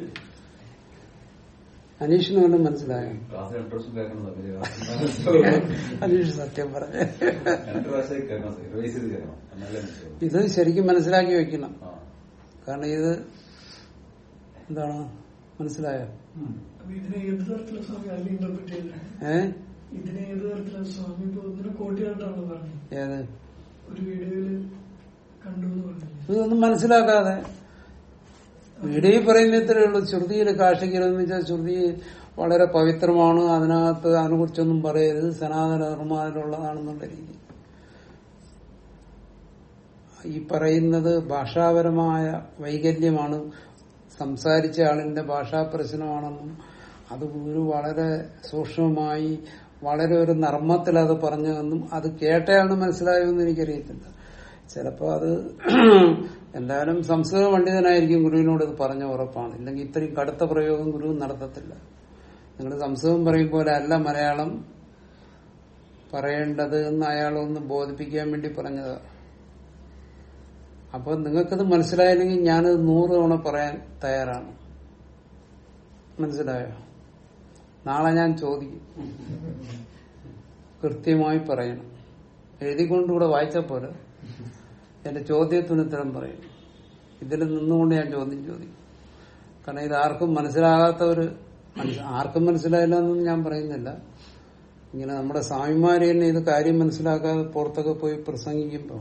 അനീഷിന് വല്ലതും മനസ്സിലായോ ക്ലാസ് രണ്ടു വർഷം കേൾക്കണം തമ്മില് അനീഷ് സത്യം പറഞ്ഞ രണ്ടു പ്രാവശ്യം കേൾക്കണം റിവൈസ് ചെയ്ത് കേൾക്കണം എന്നാലേ മനസ്സിലാവും ഇത് ശരിക്കും മനസ്സിലാക്കി വെക്കണം ആ കാരണം ഇത് എന്താണ് മനസ്സിലായോ അപ്പൊ ഇതിനെ ഏത് തരത്തിലുള്ള സ്വാമി അതിനെ ഇന്റർപ്രിറ്റ് ചെയ്തത് ഏ ഇതിനെ ഏത് തരത്തിലുള്ള സ്വാമി ഇപ്പൊ ഒന്നിനെ കോട്ടിയായിട്ടാണല്ലോ പറഞ്ഞു ഏത് ഒരു വീഡിയോയില് കണ്ടു എന്ന് പറഞ്ഞില്ലേ ഇതൊന്നും മനസ്സിലാക്കാതെ വീഡിയോ പറയുന്ന ഇത്രയേ ഉള്ളൂ ശ്രുതിയിൽ കാർഷികരെന്ന് വെച്ചാൽ ശ്രുതി വളരെ പവിത്രമാണ് അതിനകത്ത് അതിനെക്കുറിച്ചൊന്നും പറയരുത് സനാതന ധർമ്മം അതിലുള്ളതാണെന്നുള്ള രീതി ഈ പറയുന്നത് ഭാഷാപരമായ വൈകല്യമാണ് സംസാരിച്ച ആളിന്റെ ഭാഷാ പ്രശ്നമാണെന്നും അത് ഒരു വളരെ സൂക്ഷ്മമായി വളരെ ഒരു നർമ്മത്തിൽ അത് പറഞ്ഞതെന്നും അത് കേട്ടയാളിന് മനസ്സിലായോ എന്ന് എനിക്കറിയത്തില്ല ചിലപ്പോ അത് എന്തായാലും സംസ്കൃത പണ്ഡിതനായിരിക്കും ഗുരുവിനോട് ഇത് പറഞ്ഞ ഉറപ്പാണ് ഇല്ലെങ്കിൽ ഇത്രയും കടുത്ത പ്രയോഗം ഗുരു നടത്തത്തില്ല നിങ്ങൾ സംസ്കൃതം പറയും പോലെ അല്ല മലയാളം പറയേണ്ടത് എന്ന് അയാളൊന്ന് ബോധിപ്പിക്കാൻ വേണ്ടി പറഞ്ഞതാ അപ്പൊ നിങ്ങൾക്കത് മനസ്സിലായില്ലെങ്കിൽ ഞാനത് നൂറ് തവണ പറയാൻ തയ്യാറാണ് മനസ്സിലായോ നാളെ ഞാൻ ചോദിക്കും കൃത്യമായി പറയണം എഴുതിക്കൊണ്ടുകൂടെ വായിച്ചാൽ പോലെ എന്റെ ചോദ്യത്തിന് ഉത്തരം പറയും ഇതിൽ നിന്നുകൊണ്ട് ഞാൻ ചോദ്യം ചോദിക്കും കാരണം ഇത് ആർക്കും മനസ്സിലാകാത്ത ഒരു മനസ്സ്- ആർക്കും മനസ്സിലായില്ല എന്നൊന്നും ഞാൻ പറയുന്നില്ല ഇങ്ങനെ നമ്മുടെ സ്വാമിമാര് തന്നെ ഇത് കാര്യം മനസ്സിലാക്കാതെ പുറത്തൊക്കെ പോയി പ്രസംഗിക്കുമ്പോൾ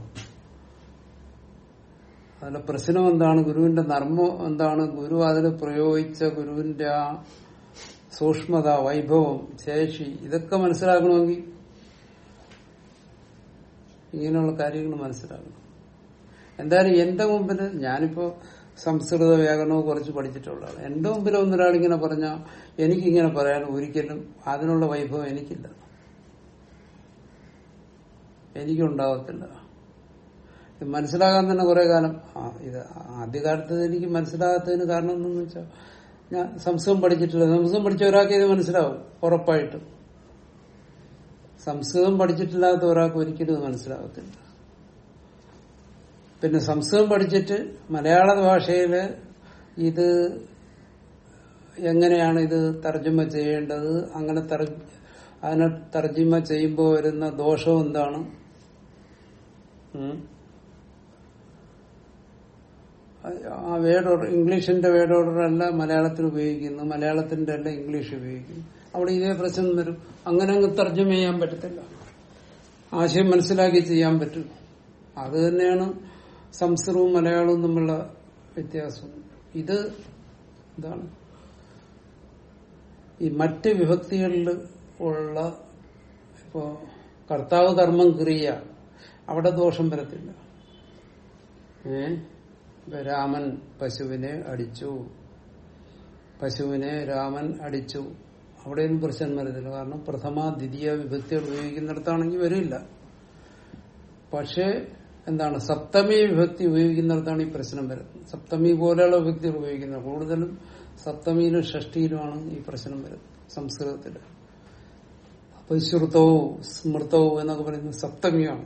അതിലെ പ്രശ്നം എന്താണ് ഗുരുവിന്റെ നർമ്മം എന്താണ് ഗുരു അതിൽ പ്രയോഗിച്ച ഗുരുവിന്റെ ആ സൂക്ഷ്മത വൈഭവം ശേഷി ഇതൊക്കെ മനസ്സിലാക്കണമെങ്കിൽ ഇങ്ങനെയുള്ള കാര്യങ്ങൾ മനസ്സിലാക്കണം എന്തായാലും എന്റെ മുമ്പിൽ ഞാനിപ്പോ സംസ്കൃത വ്യാകരണവും കുറച്ച് പഠിച്ചിട്ടുള്ളതാണ് എന്റെ മുമ്പിൽ ഒന്നൊരാളിങ്ങനെ പറഞ്ഞ എനിക്കിങ്ങനെ പറയാൻ ഒരിക്കലും അതിനുള്ള വൈഭവം എനിക്കില്ല എനിക്കുണ്ടാകത്തില്ല ഇത് മനസ്സിലാകാൻ തന്നെ കുറെ കാലം ആ, ഇത് ആദ്യകാലത്ത് എനിക്ക് മനസ്സിലാകാത്തതിന് കാരണം എന്തെന്ന് വെച്ചാൽ ഞാൻ സംസ്കൃതം പഠിച്ചിട്ടില്ല സംസ്കൃതം പഠിച്ച ഒരാൾക്ക് ഇത് മനസ്സിലാവും ഉറപ്പായിട്ടും സംസ്കൃതം പഠിച്ചിട്ടില്ലാത്ത ഒരാൾക്ക് ഒരിക്കലും ഇത് മനസ്സിലാകത്തില്ല പിന്നെ സംസ്കൃതം പഠിച്ചിട്ട് മലയാള ഭാഷയില് ഇത് എങ്ങനെയാണ് ഇത് തർജ്ജമ ചെയ്യേണ്ടത് അങ്ങനെ തർ- അതിനെ തർജ്ജമ ചെയ്യുമ്പോൾ വരുന്ന ദോഷം എന്താണ് ഉം. ആ വേർഡ് ഓർഡർ ഇംഗ്ലീഷിന്റെ വേർഡ് ഓർഡർ അല്ല മലയാളത്തിൽ ഉപയോഗിക്കുന്നു മലയാളത്തിന്റെ അല്ല ഇംഗ്ലീഷ് ഉപയോഗിക്കുന്നു അവിടെ ഇതേ പ്രശ്നം വരും അങ്ങനെ അങ്ങ് തർജ്ജമ ചെയ്യാൻ പറ്റത്തില്ല ആശയം മനസ്സിലാക്കി ചെയ്യാൻ പറ്റും അത് തന്നെയാണ് സംസ്കൃതവും മലയാളവും തമ്മിലുള്ള വ്യത്യാസം ഇത് എന്താണ് ഈ മറ്റ് വിഭക്തികളിൽ ഉള്ള ഇപ്പോ കർത്താവ് കർമ്മം ക്രിയ അവിടെ ദോഷം വരത്തില്ല ഏ ഇപ്പൊ രാമൻ പശുവിനെ അടിച്ചു പശുവിനെ രാമൻ അടിച്ചു അവിടെയൊന്നും പ്രശ്നം വരത്തില്ല കാരണം പ്രഥമ ദ്വിതീയ വിഭക്തികൾ ഉപയോഗിക്കുന്നിടത്താണെങ്കിൽ വരില്ല പക്ഷേ എന്താണ് സപ്തമി വിഭക്തി ഉപയോഗിക്കുന്നിടത്താണ് ഈ പ്രശ്നം വരുന്നത് സപ്തമി പോലെയുള്ള വിഭക്തികൾ ഉപയോഗിക്കുന്നത് കൂടുതലും സപ്തമിയിലും ഷഷ്ടിയിലുമാണ് ഈ പ്രശ്നം വരുന്നത് സംസ്കൃതത്തിൽ അപ്പൊ ശ്രുതവും സ്മൃതവും എന്നൊക്കെ പറയുന്നത് സപ്തമിയാണ്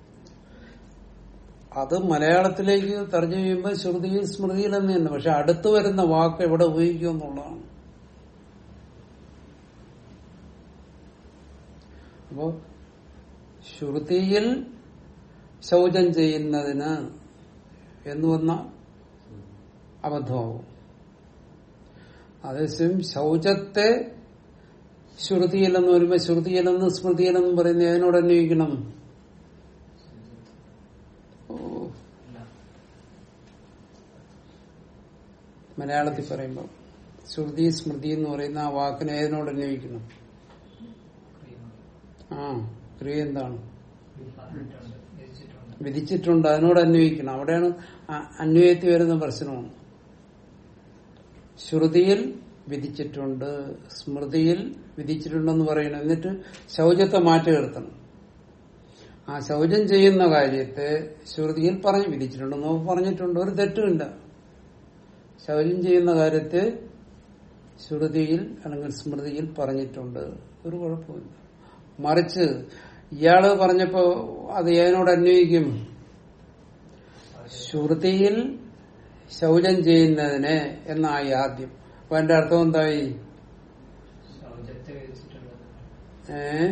അത് മലയാളത്തിലേക്ക് തർജ്ജമ ചെയ്യുമ്പോൾ ശ്രുതിയിൽ സ്മൃതിയിൽ എന്ന് തന്നെ പക്ഷെ അടുത്ത് വരുന്ന വാക്ക് എവിടെ ഉപയോഗിക്കും എന്നുള്ളതാണ് അപ്പോ ശ്രുതിയിൽ ശൗചം ചെയ്യുന്നതിന് എന്ന് വന്ന അബദ്ധമാവും അതേസമയം ശൗചത്തെ ശ്രുതിയിലെന്ന് വരുമ്പോ ശ്രുതിയിലെന്നും സ്മൃതിയിലെന്നും പറയുന്ന ഏതിനോട് അന്വയിക്കണം ഓ, മലയാളത്തിൽ പറയുമ്പോ ശ്രുതി സ്മൃതി എന്ന് പറയുന്ന ആ വാക്കിനെ ഏതിനോട് അന്വയിക്കണം ആ ക്രിയ എന്താണ് പറഞ്ഞിട്ടുണ്ട് വിധിച്ചിട്ടുണ്ട് വിധിച്ചിട്ടുണ്ട് അതിനോട് അന്വയിക്കണം അവിടെയാണ് ആ അന്വയത്തിൽ വരുന്ന പ്രശ്നമാണ് ശ്രുതിയിൽ വിധിച്ചിട്ടുണ്ട് സ്മൃതിയിൽ വിധിച്ചിട്ടുണ്ടെന്ന് പറയണം എന്നിട്ട് ശൗചത്തെ മാറ്റി നിർത്തണം ആ ശൗചം ചെയ്യുന്ന കാര്യത്തെ ശ്രുതിയിൽ പറഞ്ഞു വിധിച്ചിട്ടുണ്ടെന്ന് പറഞ്ഞിട്ടുണ്ട് ഒരു തെറ്റുമില്ല ശൗചം ചെയ്യുന്ന കാര്യത്തെ ശ്രുതിയിൽ അല്ലെങ്കിൽ സ്മൃതിയിൽ പറഞ്ഞിട്ടുണ്ട് ഒരു കുഴപ്പമില്ല മറിച്ച് ഇയാള് പറഞ്ഞപ്പോ അത് ഏതിനോട് അന്വയിക്കും ശ്രുതിയിൽ ശൗചം ചെയ്യുന്നതിനെ എന്നായി ആദ്യം അപ്പൊ എന്റെ അർത്ഥം എന്തായി ശൗചത്തെ വിധിച്ചിട്ടുണ്ട് ഏ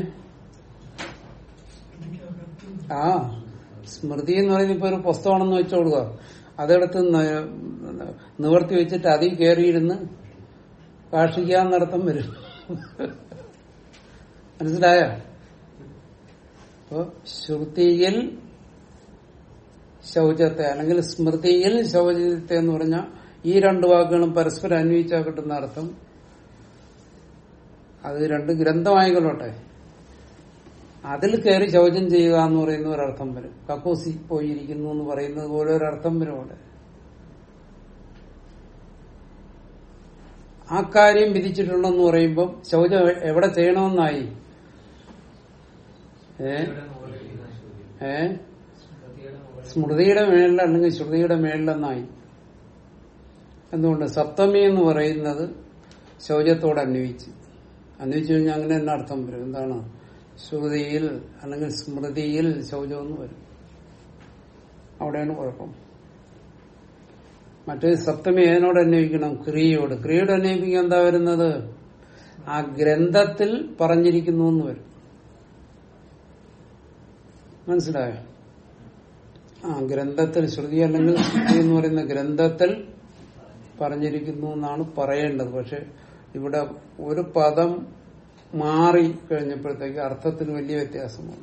ഇതിനകത്ത് ആ സ്മൃതി എന്ന് പറയുന്നത് ഇപ്പൊ ഒരു പുസ്തകമാണെന്ന് വെച്ചോളുക അതെടുത്ത് ന- നിവർത്തി വെച്ചിട്ട് അതിൽ കയറിയിരുന്ന് കാർഷിക്കാന്നർത്ഥം വരും മനസ്സിലായ അപ്പൊ ശ്രുതിയിൽ ശൗചത്തെ അല്ലെങ്കിൽ സ്മൃതിയിൽ ശൗചത്തെ എന്ന് പറഞ്ഞ ഈ രണ്ട് വാക്കുകളും പരസ്പരം അന്വയിച്ചാൽ കിട്ടുന്ന അർത്ഥം അത് രണ്ട് ഗ്രന്ഥമായിക്കൊള്ളട്ടെ അതിൽ കയറി ശൗചം ചെയ്യുക എന്ന് പറയുന്ന ഒരർത്ഥം വരും കക്കൂസി പോയിരിക്കുന്നു എന്ന് പറയുന്നത് പോലെ ഒരർത്ഥം വരും അവിടെ ആ കാര്യം വിധിച്ചിട്ടുണ്ടെന്ന് പറയുമ്പോൾ ശൗചം എ- എവിടെ ചെയ്യണമെന്നായി ഏ സ്മൃതിയുടെ മുകളിൽ ഏ സ്മൃതിയുടെ മുകളിൽ സ്മൃതിയുടെ മേളിൽ അല്ലെങ്കിൽ ശ്രുതിയുടെ മേളിലെന്നായി എന്തുകൊണ്ട് സപ്തമി എന്ന് പറയുന്നത് ശൗചത്തോട് അന്വയിച്ച് അന്വയിച്ചു കഴിഞ്ഞാൽ അങ്ങനെ തന്നെ അർത്ഥം വരും എന്താണ് ശ്രുതിയിൽ അല്ലെങ്കിൽ സ്മൃതിയിൽ ശൗചം എന്ന് വരും അവിടെയാണ് കുഴപ്പം മറ്റേ സപ്തമി ഏതിനോട് അന്വയിക്കണം ക്രിയയോട് ക്രിയയോട് അന്വയിപ്പിക്കാൻ എന്താ വരുന്നത് ആ ഗ്രന്ഥത്തിൽ പറഞ്ഞിരിക്കുന്നു എന്ന് വരും മനസ്സിലായോ ആ ഗ്രന്ഥത്തിൽ ശ്രുതി അല്ലെങ്കിൽ ശ്രുതി എന്ന് പറയുന്ന ഗ്രന്ഥത്തിൽ പറഞ്ഞിരിക്കുന്നു എന്നാണ് പറയേണ്ടത് പക്ഷെ ഇവിടെ ഒരു പദം മാറി കഴിഞ്ഞപ്പോഴത്തേക്ക് അർത്ഥത്തിന് വലിയ വ്യത്യാസമാണ്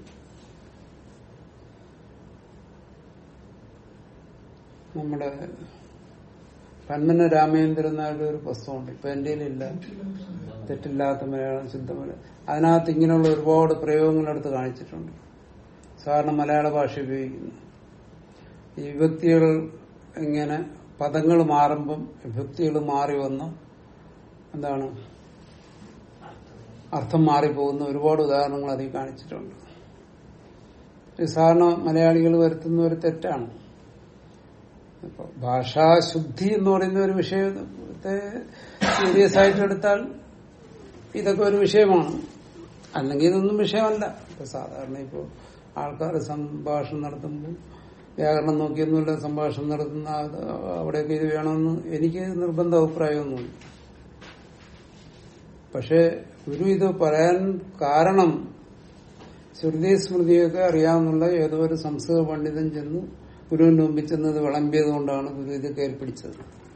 നമ്മുടെ കണ്ണന രാമേന്ദ്രൻ നായരുടെ ഒരു പുസ്തകമുണ്ട് ഇപ്പൊ എന്റെ ഇല്ല തെറ്റില്ലാത്ത മലയാളം ശുദ്ധമലയാളം അതിനകത്ത് ഇങ്ങനെയുള്ള ഒരുപാട് പ്രയോഗങ്ങൾ എടുത്ത് കാണിച്ചിട്ടുണ്ട് സാധാരണ മലയാള ഭാഷ ഉപയോഗിക്കുന്നു ഈ വിഭക്തികൾ ഇങ്ങനെ പദങ്ങൾ മാറുമ്പം വിഭക്തികൾ മാറി വന്ന് എന്താണ് അർത്ഥം മാറിപ്പോകുന്ന ഒരുപാട് ഉദാഹരണങ്ങൾ അതിൽ കാണിച്ചിട്ടുണ്ട് ഇത് സാധാരണ മലയാളികൾ വരുത്തുന്ന ഒരു തെറ്റാണ് ഇപ്പൊ ഭാഷാശുദ്ധി എന്ന് പറയുന്ന ഒരു വിഷയത്തെ സീരിയസ് ആയിട്ട് എടുത്താൽ ഇതൊക്കെ ഒരു വിഷയമാണ് അല്ലെങ്കിൽ ഇതൊന്നും വിഷയമല്ല ഇപ്പൊ സാധാരണ ഇപ്പോ ആൾക്കാർ സംഭാഷണം നടത്തുമ്പോൾ വ്യാകരണം നോക്കിയൊന്നുമില്ല സംഭാഷണം നടത്തുന്ന അത് അവിടെയൊക്കെ ഇത് വേണമെന്ന് എനിക്ക് നിർബന്ധ അഭിപ്രായമൊന്നുമില്ല പക്ഷെ ഗുരു ഇത് പറയാൻ കാരണം ശ്രുതി സ്മൃതിയൊക്കെ അറിയാവുന്നുള്ള ഏതോ ഒരു സംസ്കൃത പണ്ഡിതൻ ചെന്ന് ഗുരുവിന്റെ മുമ്പിൽ ചെന്നത് വിളമ്പിയത് കൊണ്ടാണ് ഗുരു ഇത് കയറിപ്പിടിച്ചത്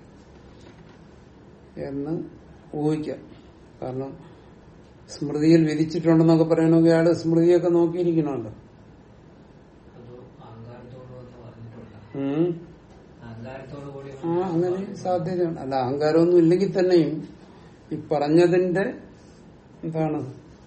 എന്ന് ഊഹിക്കാം കാരണം സ്മൃതിയിൽ വിധിച്ചിട്ടുണ്ടെന്നൊക്കെ പറയണമെങ്കിൽ അയാള് സ്മൃതിയൊക്കെ നോക്കിയിരിക്കണമല്ലോ അതോ അഹങ്കാരത്തോട് വന്ന് പറഞ്ഞിട്ടുള്ള ഉം. അഹങ്കാരത്തോടു കൂടി ആ അങ്ങനെ സാധ്യതയുണ്ട് അല്ല അഹങ്കാരമൊന്നും ഇല്ലെങ്കിൽ തന്നെയും ഈ പറഞ്ഞതിന്റെ എന്താണ്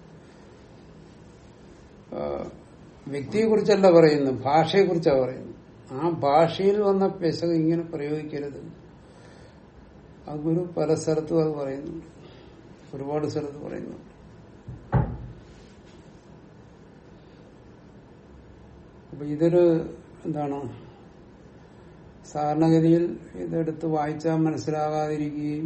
വ്യക്തിയെ കുറിച്ചല്ല പറയുന്നത് ഭാഷയെ കുറിച്ചാണ് പറയുന്നത് ആ ഭാഷയിൽ വന്ന പെശക് ഇങ്ങനെ പ്രയോഗിക്കരുത് അത് ഗുരു പല സ്ഥലത്തും അത് പറയുന്നുണ്ട് ഒരുപാട് സ്ഥലത്ത് പറയുന്നുണ്ട് അപ്പൊ ഇതൊരു എന്താണ് സാധാരണഗതിയിൽ ഇതെടുത്ത് വായിച്ചാൽ മനസ്സിലാകാതിരിക്കുകയും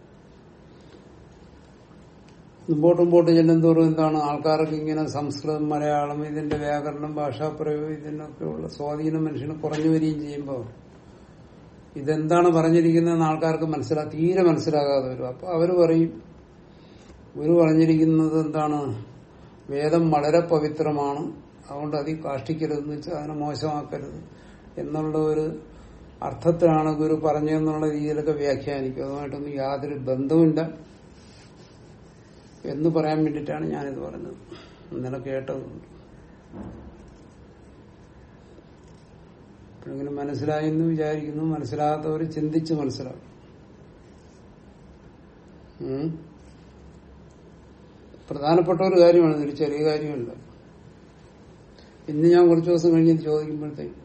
മുമ്പോട്ട് മുമ്പോട്ട് ചെല്ലുന്തോറും എന്താണ് ആൾക്കാർക്ക് ഇങ്ങനെ സംസ്കൃതം മലയാളം ഇതിന്റെ വ്യാകരണം ഭാഷാപ്രയോഗം ഇതിനൊക്കെയുള്ള സ്വാധീനം മനുഷ്യന് കുറഞ്ഞു വരികയും ചെയ്യുമ്പോൾ ഇതെന്താണ് പറഞ്ഞിരിക്കുന്നതെന്ന് ആൾക്കാർക്ക് മനസ്സിലാ തീരെ മനസ്സിലാകാതെ വരും അപ്പൊ അവര് പറയും ഗുരു പറഞ്ഞിരിക്കുന്നത് എന്താണ് വേദം വളരെ പവിത്രമാണ് അതുകൊണ്ട് അതി കാഷ്ടിക്കരുതെന്ന് വെച്ചാൽ അതിനെ മോശമാക്കരുത് എന്നുള്ള ഒരു അർത്ഥത്തിലാണ് ഗുരു പറഞ്ഞതെന്നുള്ള രീതിയിലൊക്കെ വ്യാഖ്യാനിക്കും അതുമായിട്ടൊന്നും യാതൊരു ബന്ധവുമില്ല എന്ന് പറയാൻ വേണ്ടിയിട്ടാണ് ഞാനിത് പറഞ്ഞത് ഇന്നലെ കേട്ടതുണ്ട് ഇപ്പോഴിങ്ങനെ മനസ്സിലായി എന്ന് വിചാരിക്കുന്നു മനസ്സിലാകാത്തവർ ചിന്തിച്ച് മനസ്സിലാക്കും ഉം. പ്രധാനപ്പെട്ട ഒരു കാര്യമാണ് ഇതൊരു ചെറിയ കാര്യമല്ല ഇന്ന് ഞാൻ കുറച്ച് ദിവസം കഴിഞ്ഞ് ഇത് ചോദിക്കുമ്പോഴത്തേക്ക്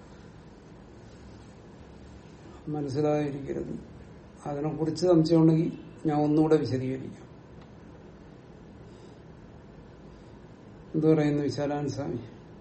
മനസ്സിലായിരിക്കരുത് അതിനെക്കുറിച്ച് സംശയമുണ്ടെങ്കിൽ ഞാൻ ഒന്നുകൂടെ വിശദീകരിക്കാം എന്തു പറയുന്നു വിശാലാൻ സ്വാമി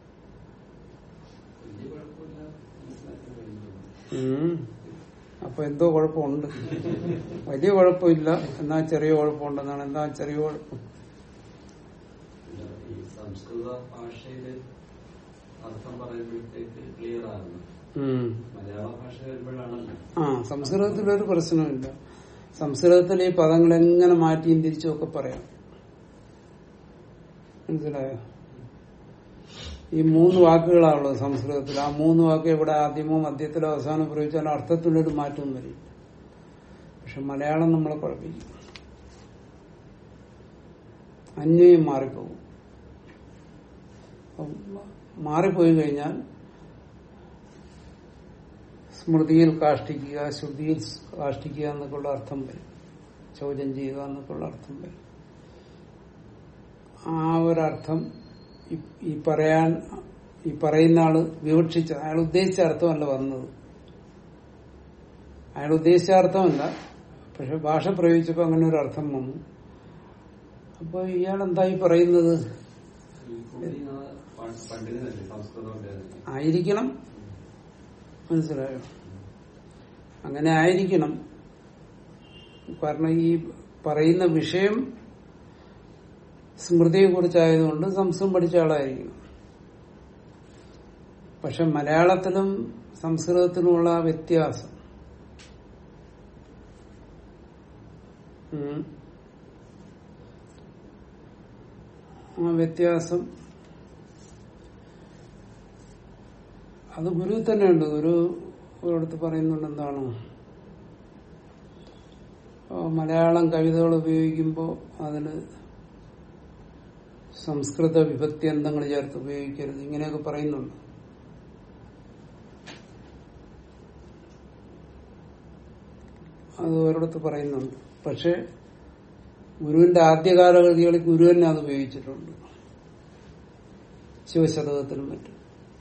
വലിയ കുഴപ്പമില്ല മനസ്സിലാക്കാൻ കഴിയുന്നു ഉം. അപ്പൊ എന്തോ കുഴപ്പമുണ്ട് വലിയ കുഴപ്പമില്ല എന്നാ ചെറിയ കുഴപ്പമുണ്ടെന്നാണ് എന്താ ചെറിയ കുഴപ്പം ഇല്ല, ഈ സംസ്കൃത ഭാഷയില് അർത്ഥം പറയുമ്പോഴത്തേക്ക് ക്ലിയർ ആകുന്നു ഉം. മലയാള ഭാഷ വരുമ്പോഴാണല്ലോ ആ സംസ്കൃതത്തിലൊരു പ്രശ്നമില്ല സംസ്കൃതത്തിൽ ഈ പദങ്ങൾ എങ്ങനെ മാറ്റിയും തിരിച്ചും ഒക്കെ പറയാം മനസ്സിലായോ ഈ മൂന്ന് വാക്കുകളാണുള്ളത് സംസ്കൃതത്തിൽ ആ മൂന്ന് വാക്ക് ഇവിടെ ആദ്യമോ മധ്യത്തിലോ അവസാനം പ്രയോഗിച്ചാൽ അർത്ഥത്തിലൊരു മാറ്റവും വരും പക്ഷെ മലയാളം നമ്മളെ കുഴപ്പിക്കും അന്വയം മാറിപ്പോകും അപ്പം മാറിപ്പോയി കഴിഞ്ഞാൽ സ്മൃതിയിൽ കാഷ്ടിക്കുക ശ്രുതിയിൽ കാഷ്ടിക്കുക എന്നൊക്കെയുള്ള അർത്ഥം വരും ചോദ്യം ചെയ്യുക എന്നൊക്കെയുള്ള അർത്ഥം വരും ആ ഒരർത്ഥം ഈ- ഈ പറയാൻ ഈ പറയുന്ന ആള് വിവക്ഷിച്ച അയാൾ ഉദ്ദേശിച്ച അർത്ഥമല്ല വന്നത് അയാൾ ഉദ്ദേശിച്ച അർത്ഥമല്ല പക്ഷെ ഭാഷ പ്രയോഗിച്ചപ്പോ അങ്ങനെ ഒരു അർത്ഥം വന്നു അപ്പൊ ഇയാൾ എന്തായി പറയുന്നത് ഈ പുള്ളി ആ പ- പണ്ഡിതനല്ലേ സംസ്കൃതം ഉണ്ടായിരുന്നില്ല ആയിരിക്കണം മനസ്സിലായോ അങ്ങനെ ആയിരിക്കണം കാരണം ഈ പറയുന്ന വിഷയം സ്മൃതിയെ കുറിച്ചായതുകൊണ്ട് സംസ്കൃതം പഠിച്ച ആളായിരിക്കണം പക്ഷെ മലയാളത്തിലും സംസ്കൃതത്തിലുമുള്ള ആ വ്യത്യാസം ഉം. ആ വ്യത്യാസം അത് ഗുരു തന്നെയുണ്ട് ഗുരു ഒരിടത്ത് പറയുന്നുണ്ട് എന്താണ് ആ, മലയാളം കവിതകൾ ഉപയോഗിക്കുമ്പോൾ അതിന് സംസ്കൃത വിഭക്തിയന്തങ്ങൾ ചേർത്ത് ഉപയോഗിക്കരുത് ഇങ്ങനെയൊക്കെ പറയുന്നുണ്ട് അത് ഒരിടത്ത് പറയുന്നുണ്ട് പക്ഷെ ഗുരുവിന്റെ ആദ്യകാല കൃതികളിൽ ഗുരു തന്നെ അത് ഉപയോഗിച്ചിട്ടുണ്ട് ശിവശതകത്തിനും മറ്റും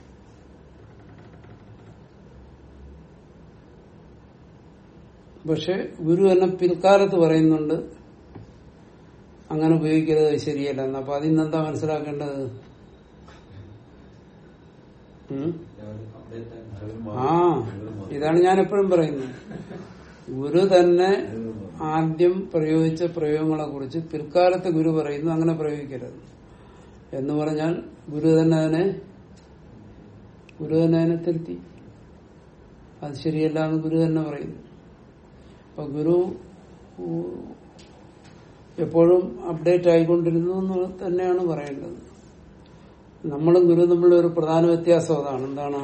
പക്ഷെ ഗുരു തന്നെ പിൽക്കാലത്ത് പറയുന്നുണ്ട് അങ്ങനെ ഉപയോഗിക്കരുത് അത് ശരിയല്ല എന്ന് അപ്പൊ അതിൽ നിന്ന് എന്താ മനസ്സിലാക്കേണ്ടത് ഉം? ആ ഇതാണ് ഞാൻ എപ്പോഴും പറയുന്നത് ഗുരു തന്നെ ആദ്യം പ്രയോഗിച്ച പ്രയോഗങ്ങളെ കുറിച്ച് പിൽക്കാലത്ത് ഗുരു പറയുന്നു അങ്ങനെ പ്രയോഗിക്കരുത് എന്ന് പറഞ്ഞാൽ ഗുരു തന്നെ അതിനെ ഗുരു തന്നെ അതിനെ തിരുത്തി അത് ശരിയല്ല എന്ന് ഗുരു തന്നെ പറയുന്നു അപ്പൊ ഗുരു ഉ, എപ്പോഴും അപ്ഡേറ്റ് ആയിക്കൊണ്ടിരുന്നു എന്ന് തന്നെയാണ് പറയേണ്ടത് നമ്മളും ഗുരു തമ്മിലുള്ള ഒരു പ്രധാന വ്യത്യാസം അതാണ് എന്താണ്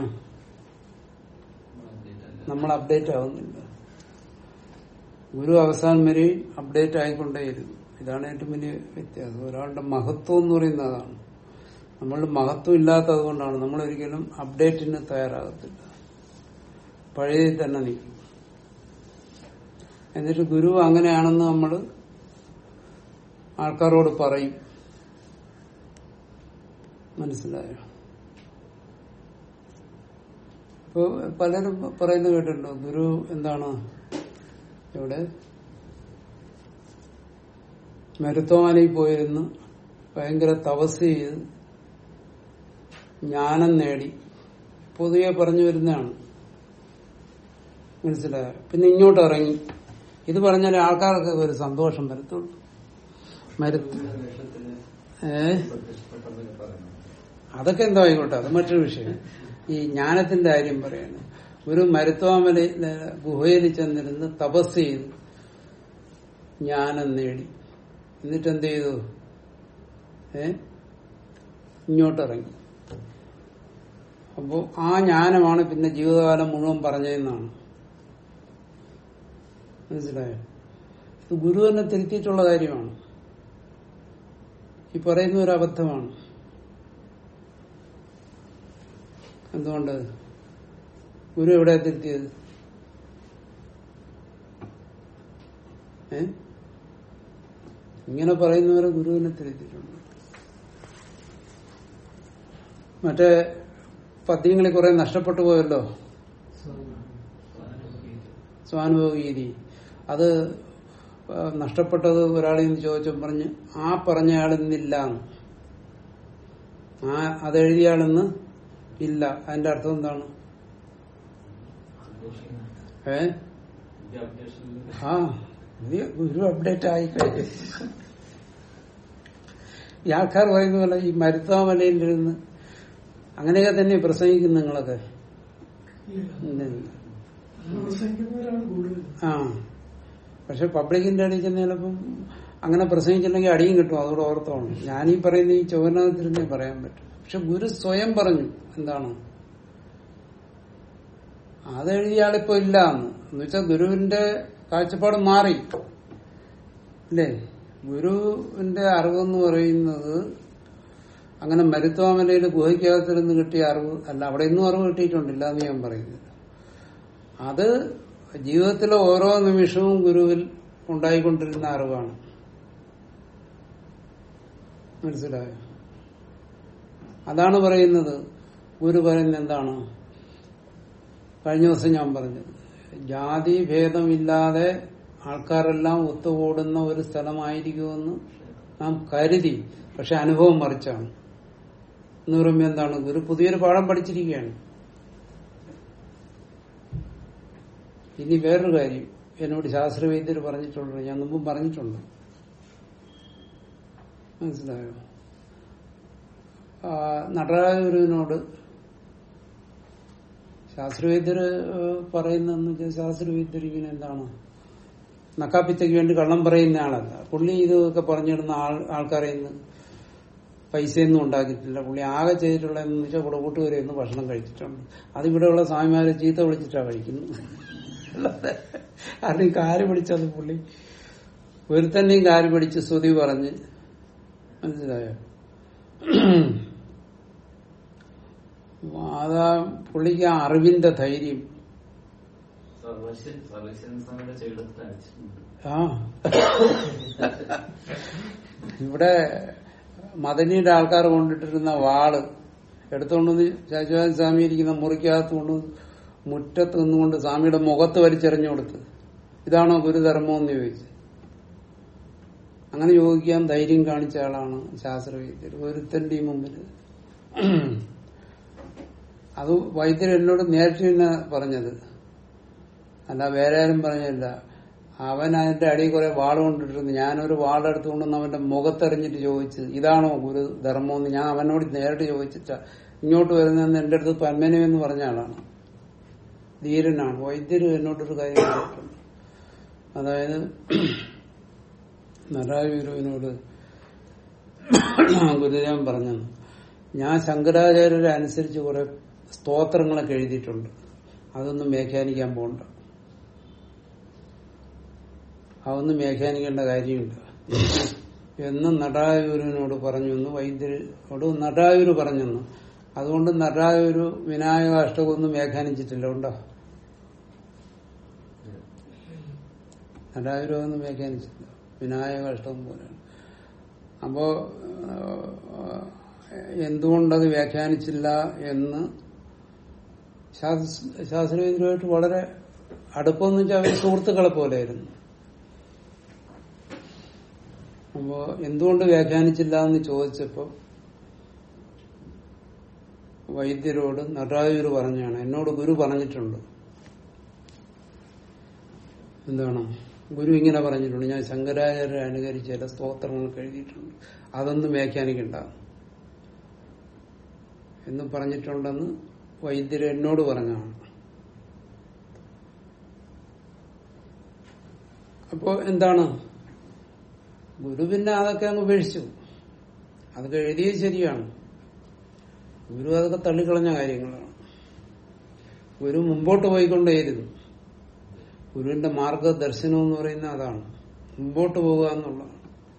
നമ്മൾ അപ്ഡേറ്റ് ആവുന്നില്ല ഗുരു അവസാനം വരെ അപ്ഡേറ്റ് ആയിക്കൊണ്ടേയിരുന്നു ഇതാണ് ഏറ്റവും വലിയ വ്യത്യാസം ഒരാളുടെ മഹത്വം എന്ന് പറയുന്നത് അതാണ് നമ്മളുടെ മഹത്വം ഇല്ലാത്തത് കൊണ്ടാണ് നമ്മൾ ഒരിക്കലും അപ്ഡേറ്റിന് തയ്യാറാകത്തില്ല പഴയതിൽ തന്നെ നിൽക്കും എന്നിട്ട് ഗുരു അങ്ങനെയാണെന്ന് നമ്മൾ ആൾക്കാരോട് പറയും മനസ്സിലായോ ഇപ്പൊ പലരും പറയുന്നത് കേട്ടിട്ടുണ്ടോ ഗുരു എന്താണ് ഇവിടെ മരുത്തോമാനയിൽ പോയിരുന്ന് ഭയങ്കര തപസ് ചെയ്ത് ജ്ഞാനം നേടി പൊതുവെ പറഞ്ഞു വരുന്നതാണ് മനസ്സിലായോ പിന്നെ ഇങ്ങോട്ട് ഇറങ്ങി ഇത് പറഞ്ഞാൽ ആൾക്കാർക്ക് ഒരു സന്തോഷം വരത്തുള്ളൂ മരുത്ത് ഏ അതൊക്കെ എന്തോ ആയിക്കോട്ടെ അത് മറ്റൊരു വിഷയം ഈ ജ്ഞാനത്തിന്റെ കാര്യം പറയാണ് ഒരു മരുത്വാമല ഗുഹയിൽ ചെന്നിരുന്ന് തപസ് ചെയ്തു ജ്ഞാനം നേടി എന്നിട്ട് എന്ത് ചെയ്തു ഏ ഇങ്ങോട്ടിറങ്ങി അപ്പോ ആ ജ്ഞാനമാണ് പിന്നെ ജീവിതകാലം മുഴുവൻ പറഞ്ഞതെന്നാണ് മനസ്സിലായോ ഇത് ഗുരു തന്നെ തിരുത്തിയിട്ടുള്ള കാര്യമാണ് ഈ പറയുന്ന ഒരു അബദ്ധമാണ് എന്തുകൊണ്ട് ഗുരു എവിടെ തിരുത്തിയത് ഏ ഇങ്ങനെ പറയുന്നവരെ ഗുരുവിനെ തിരുത്തിയിട്ടുണ്ട് മറ്റേ പദ്യങ്ങളിൽ കുറെ നഷ്ടപ്പെട്ടു പോയല്ലോ സ്വാനുഭവഗീതി അത് ആ, നഷ്ടപ്പെട്ടത് ഒരാളിൽ നിന്ന് ചോദിച്ചപ്പോൾ പറഞ്ഞ് ആ പറഞ്ഞ ആളിന്നില്ല എന്ന്. ആ അതെഴുതിയ ആളിന്ന് ഇല്ല അതിന്റെ അർത്ഥം എന്താണ് ഏ ആ ഇത് ഗുരു അപ്ഡേറ്റ് ആയി കഴിഞ്ഞു ഈ ആൾക്കാർ പറയുന്ന പോലെ ഈ മരുത്താമലയിലിരുന്ന് അങ്ങനെയൊക്കെ തന്നെ പ്രസംഗിക്കും നിങ്ങളൊക്കെ ഇല്ല, ഇല്ല. പ്രസംഗിക്കുന്നവരാണ് കൂടുതൽ ആ പക്ഷെ പബ്ലിക്കിന്റെ അടിയിൽ ചെന്ന് ചിലപ്പം അങ്ങനെ പ്രസംഗിച്ചിട്ടുണ്ടെങ്കിൽ അടിയും കിട്ടും അതോടെ ഓർത്തോണം ഞാനീ പറയുന്ന ഈ ചുവനകത്തിരുന്നേ പറയാൻ പറ്റും പക്ഷെ ഗുരു സ്വയം പറഞ്ഞു എന്താണ് അതെഴുതിയ ആളിപ്പോ ഇല്ല എന്ന് എന്നുവെച്ചാൽ ഗുരുവിന്റെ കാഴ്ചപ്പാട് മാറി അല്ലേ ഗുരുവിന്റെ അറിവെന്ന് പറയുന്നത് അങ്ങനെ മരുത്വാമലയിൽ ഗുഹയ്ക്കകത്തിരുന്ന് കിട്ടിയ അറിവ് അല്ല അവിടെ ഇന്നും അറിവ് കിട്ടിയിട്ടുണ്ടില്ല എന്ന് ഞാൻ പറയുന്നത് അത് ജീവിതത്തിലെ ഓരോ നിമിഷവും ഗുരുവിൽ ഉണ്ടായിക്കൊണ്ടിരുന്ന അറിവാണ് മനസ്സിലായോ അതാണ് പറയുന്നത് ഗുരു പറയുന്നത് എന്താണ് കഴിഞ്ഞ ദിവസം ഞാൻ പറഞ്ഞത് ജാതി ഭേദമില്ലാതെ ആൾക്കാരെല്ലാം ഒത്തുകൂടുന്ന ഒരു സ്ഥലമായിരിക്കുമെന്ന് നാം കരുതി പക്ഷെ അനുഭവം മറിച്ചാണ് എന്ന് പറയുമ്പോൾ എന്താണ് ഗുരു പുതിയൊരു പാഠം പഠിച്ചിരിക്കുകയാണ് ഇനി വേറൊരു കാര്യം എന്നോട് ശാസ്ത്രവൈദ്യർ പറഞ്ഞിട്ടുണ്ട് ഞാൻ മുമ്പും പറഞ്ഞിട്ടുണ്ട് മനസ്സിലായോ ആ, നടരാജഗുരുവിനോട് ശാസ്ത്രവൈദ്യർ പറയുന്നതെന്ന് വെച്ചാൽ ശാസ്ത്രവൈദ്യർ ഇങ്ങനെ എന്താണ് നക്കാപ്പിച്ചയ്ക്ക് വേണ്ടി കള്ളം പറയുന്ന ആളല്ല പുള്ളി ഇതൊക്കെ പറഞ്ഞിടുന്ന ആൾ ആൾക്കാരെ ഇന്ന് പൈസയൊന്നും ഉണ്ടാക്കിയിട്ടില്ല പുള്ളി ആകെ ചെയ്തിട്ടുള്ളതെന്ന് വെച്ചാൽ കുടകൂട്ട് വരെ ഒന്ന് ഭക്ഷണം കഴിച്ചിട്ടുണ്ട് അതിവിടെയുള്ള സ്വാമിമാരെ ചീത്ത വിളിച്ചിട്ടാണ് കഴിക്കുന്നത് അല്ലാതെ ആരുടെയും കാര് പിടിച്ചത് പുള്ളി ഒരുത്തന്നെയും കാര് പിടിച്ച് സ്തുതി പറഞ്ഞ് മനസ്സിലായോ അതാ പുള്ളിക്ക് ആ അറിവിന്റെ ധൈര്യം സർവശൻ സർവശൻ സ്വാമിയുടെ ചെകിടത്ത് അടിച്ചിട്ടുണ്ട് ആ ഇവിടെ മദനിയുടെ ആൾക്കാർ കൊണ്ടിട്ടിരുന്ന വാള് എടുത്തുകൊണ്ട് ശാശ്വത സ്വാമി ഇരിക്കുന്ന മുറിക്കകത്ത് കൊണ്ട് മുറ്റത്ത് നിന്നുകൊണ്ട് സ്വാമിയുടെ മുഖത്ത് വലിച്ചെറിഞ്ഞു കൊടുത്ത് ഇതാണോ ഗുരുധർമ്മം എന്ന് ചോദിച്ചു അങ്ങനെ ചോദിക്കാൻ ധൈര്യം കാണിച്ച ആളാണ് ശാസ്ത്രവൈദ്യർ ഒരുത്തന്റെയും മുമ്പിൽ അത് വൈദ്യർ എന്നോട് നേരിട്ട് തന്നെ പറഞ്ഞത് അല്ല വേറെ ആരും പറഞ്ഞില്ല അവൻ അതിന്റെ അടിയിൽ കുറെ വാള് കൊണ്ടിട്ടിരുന്നു ഞാനൊരു വാളെടുത്തുകൊണ്ടെന്ന് അവന്റെ മുഖത്തെറിഞ്ഞിട്ട് ചോദിച്ചു ഇതാണോ ഗുരു ധർമ്മം എന്ന് ഞാൻ അവനോട് നേരിട്ട് ചോദിച്ചിട്ടാ ഇങ്ങോട്ട് വരുന്നതെന്ന് എന്റെ അടുത്ത് പന്മനം എന്ന് പറഞ്ഞ ആളാണ് ധീരനാണ് വൈദ്യര് എന്നോടൊരു കാര്യം പറഞ്ഞിട്ടുണ്ട് അതായത് നരാഗുരുവിനോട് ഗുരുദേവൻ പറഞ്ഞു ഞാൻ ശങ്കരാചാര്യരെ അനുസരിച്ച് കുറെ സ്തോത്രങ്ങളൊക്കെ എഴുതിയിട്ടുണ്ട് അതൊന്നും വ്യാഖ്യാനിക്കാൻ പോകണ്ട അതൊന്നും വ്യാഖ്യാനിക്കേണ്ട കാര്യമില്ല എന്ന് നടായൂരിനോട് പറഞ്ഞു എന്ന് വൈദ്യരോട് നടായൂര് പറഞ്ഞെന്ന് അതുകൊണ്ട് നടായൂര് വിനായക അഷ്ടകമൊന്നും വ്യാഖ്യാനിച്ചിട്ടില്ല ഉണ്ടോ നടായൂര് ഒന്നും വ്യാഖ്യാനിച്ചിട്ടില്ല വിനായക അഷ്ടകം പോലെയാണ് അപ്പോ ആ, എന്തുകൊണ്ടത് വ്യാഖ്യാനിച്ചില്ല എന്ന് ശാസ്- ശാസ്ത്രവിദ്യരുമായിട്ട് വളരെ അടുപ്പമെന്ന് വെച്ചാൽ അവർ സുഹൃത്തുക്കളെ പോലെയായിരുന്നു അപ്പോ എന്തുകൊണ്ട് വ്യാഖ്യാനിച്ചില്ല എന്ന് ചോദിച്ചപ്പോ വൈദ്യരോട് നടരാജൂര് പറഞ്ഞാണ് എന്നോട് ഗുരു പറഞ്ഞിട്ടുണ്ട് എന്താണ് ഗുരു ഇങ്ങനെ പറഞ്ഞിട്ടുണ്ട് ഞാൻ ശങ്കരാചാര്യ അനുകരിച്ച് ചില സ്തോത്രങ്ങളൊക്കെ എഴുതിയിട്ടുണ്ട് അതൊന്നും വ്യാഖ്യാനിക്കണ്ട എന്ന് പറഞ്ഞിട്ടുണ്ടെന്ന് വൈദ്യർ എന്നോട് പറഞ്ഞാണ് അപ്പോ എന്താണ് ഗുരു പിന്നെ അതൊക്കെ അങ്ങ് ഉപേക്ഷിച്ചു അതൊക്കെ എഴുതിയത് ശരിയാണ് ഗുരു അതൊക്കെ തള്ളിക്കളഞ്ഞ കാര്യങ്ങളാണ് ഗുരു മുമ്പോട്ട് പോയിക്കൊണ്ടേയിരുന്നു ഗുരുവിന്റെ മാർഗദർശനം എന്ന് പറയുന്നത് അതാണ് മുമ്പോട്ട് പോകുക എന്നുള്ളതാണ്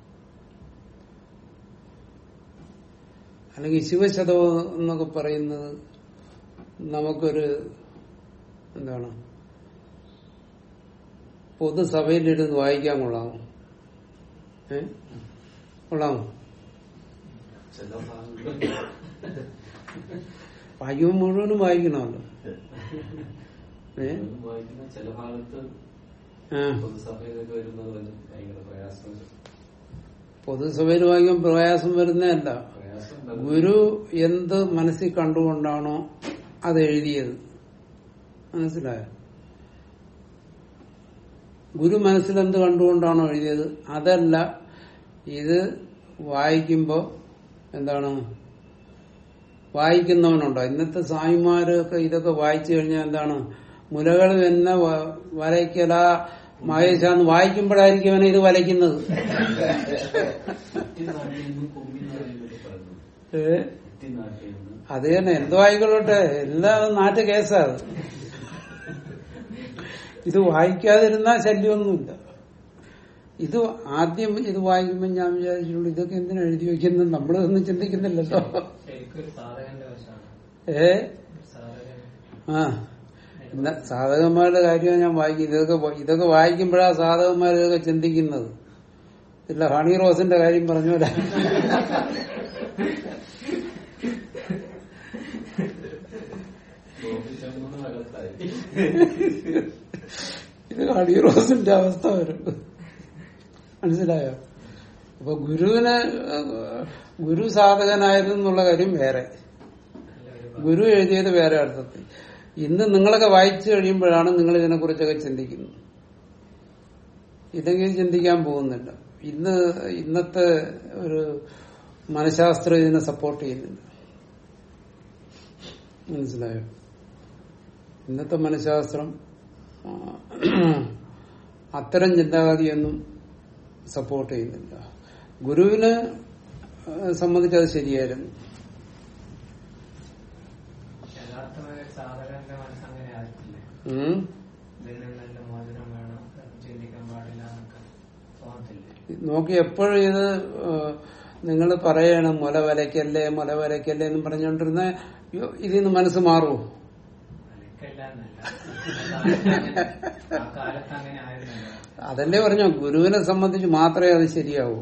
അല്ലെങ്കിൽ ശിവശതകം എന്നൊക്കെ പറയുന്നത് നമുക്കൊരു എന്താണ് പൊതുസഭയിലിരുന്ന് വായിക്കാൻ കൊള്ളാമോ ഏ കൊള്ളാമോ ചില ഭാഗങ്ങൾ വായിക്കുമ്പോൾ മുഴുവനും വായിക്കണമല്ലോ ഏ വായിക്കുന്ന ചില ഭാഗത്ത് ആ പൊതുസഭയിലൊക്കെ വരുന്നത് വല്ല ഭയങ്കര പ്രയാസം പൊതുസഭയിൽ വായിക്കാൻ പ്രയാസം വരുന്നതല്ല പ്രയാസം ഗുരു എന്ത് മനസ്സിൽ കണ്ടുകൊണ്ടാണോ അത് എഴുതിയത് മനസ്സിലായോ ഗുരു മനസ്സിൽ എന്ത് കണ്ടുകൊണ്ടാണോ എഴുതിയത് അതല്ല ഇത് വായിക്കുമ്പോ എന്താണ് വായിക്കുന്നവനുണ്ടോ ഇന്നത്തെ സ്വാമിമാരൊക്കെ ഇതൊക്കെ വായിച്ചു കഴിഞ്ഞാൽ എന്താണ് മുലകൾ തന്നെ വ- വരയ്ക്കല മഹേശാന്ന് വായിക്കുമ്പോഴായിരിക്കും അവനെ ഇത് വലയ്ക്കുന്നത് കുട്ടിനാട്ടിൽ നിന്ന് കുമ്മിനാട്ടിൽ പറഞ്ഞു ഏഹ് കുട്ടിനാട്ടിൽ നിന്ന് അത് തന്നെ എന്തോ ആയിക്കൊള്ളട്ടെ എല്ലാം നാട്ടു കേസാ അത് ഇത് വായിക്കാതിരുന്നാ ശല്യമൊന്നുമില്ല ഇത് ആദ്യം ഇത് വായിക്കുമ്പോൾ ഞാൻ വിചാരിച്ചുള്ളൂ ഇതൊക്കെ എന്തിനാ എഴുതി വെക്കുന്നത് നമ്മളൊന്നും ചിന്തിക്കുന്നില്ലല്ലോ ശരിക്കും ഒരു സാധകന്റെ വശമാണ് ഏ ഒരു സാധകൻ ആ ഇന്ന സാധകന്മാരുടെ കാര്യമാണ് ഞാൻ വായിക്കുന്നത് ഇതൊക്കെ വ- ഇതൊക്കെ വായിക്കുമ്പോഴാ സാധകന്മാർ ഇതൊക്കെ ചിന്തിക്കുന്നത് ഇല്ല ഹണി റോസിന്റെ കാര്യം പറഞ്ഞ ഗോപിച്ചമ്മൂന്ന് അകത്തായി ഇത് ഹണി റോസിന്റെ അവസ്ഥ വരും മനസ്സിലായോ അപ്പൊ ഗുരുവിന് ഏഹ്, ഗുരു സാധകനായിരുന്നു എന്നുള്ള കാര്യം വേറെ ഗുരു എഴുതിയത് വേറെ അർത്ഥത്തിൽ ഇന്ന് നിങ്ങളൊക്കെ വായിച്ചു കഴിയുമ്പോഴാണ് നിങ്ങൾ ഇതിനെക്കുറിച്ചൊക്കെ ചിന്തിക്കുന്നത് ഇതെങ്കിലും ചിന്തിക്കാൻ പോകുന്നില്ല ഇന്ന് ഇന്നത്തെ ഒരു മനഃശാസ്ത്രം ഇതിനെ സപ്പോർട്ട് ചെയ്യുന്നില്ല മനസ്സിലായോ ഇന്നത്തെ മനഃശാസ്ത്രം ആ, അത്തരം ചിന്താഗതിയൊന്നും സപ്പോർട്ട് ചെയ്യുന്നില്ല ഗുരുവിനെ ആ, സംബന്ധിച്ച് അത് ശരിയായിരുന്നു യഥാർത്ഥമായ ഒരു സാധകന്റെ മനസ്സ് അങ്ങനെ ആയിരിക്കില്ലേ ഉം. ഇതിൽ നിന്നെല്ലാം മോചനം വേണം ചിന്തിക്കാൻ പാടില്ല എന്നൊക്കെ തോന്നത്തില്ലേ നോക്കി എപ്പോഴും ഇത് നിങ്ങൾ പറയണം മുല വരയ്ക്കല്ലേ മുല വരയ്ക്കല്ലേ എന്ന് പറഞ്ഞുകൊണ്ടിരുന്ന യ്യോ, ഇതിന്ന് മനസ്സ് മാറുമോ അലക്കല്ല എന്നല്ല ആ കാലത്ത് അങ്ങനെ- ആ കാലത്ത് അങ്ങനെ ആയിരുന്നല്ലോ അതല്ലേ പറഞ്ഞോ ഗുരുവിനെ സംബന്ധിച്ച് മാത്രമേ അത് ശരിയാവൂ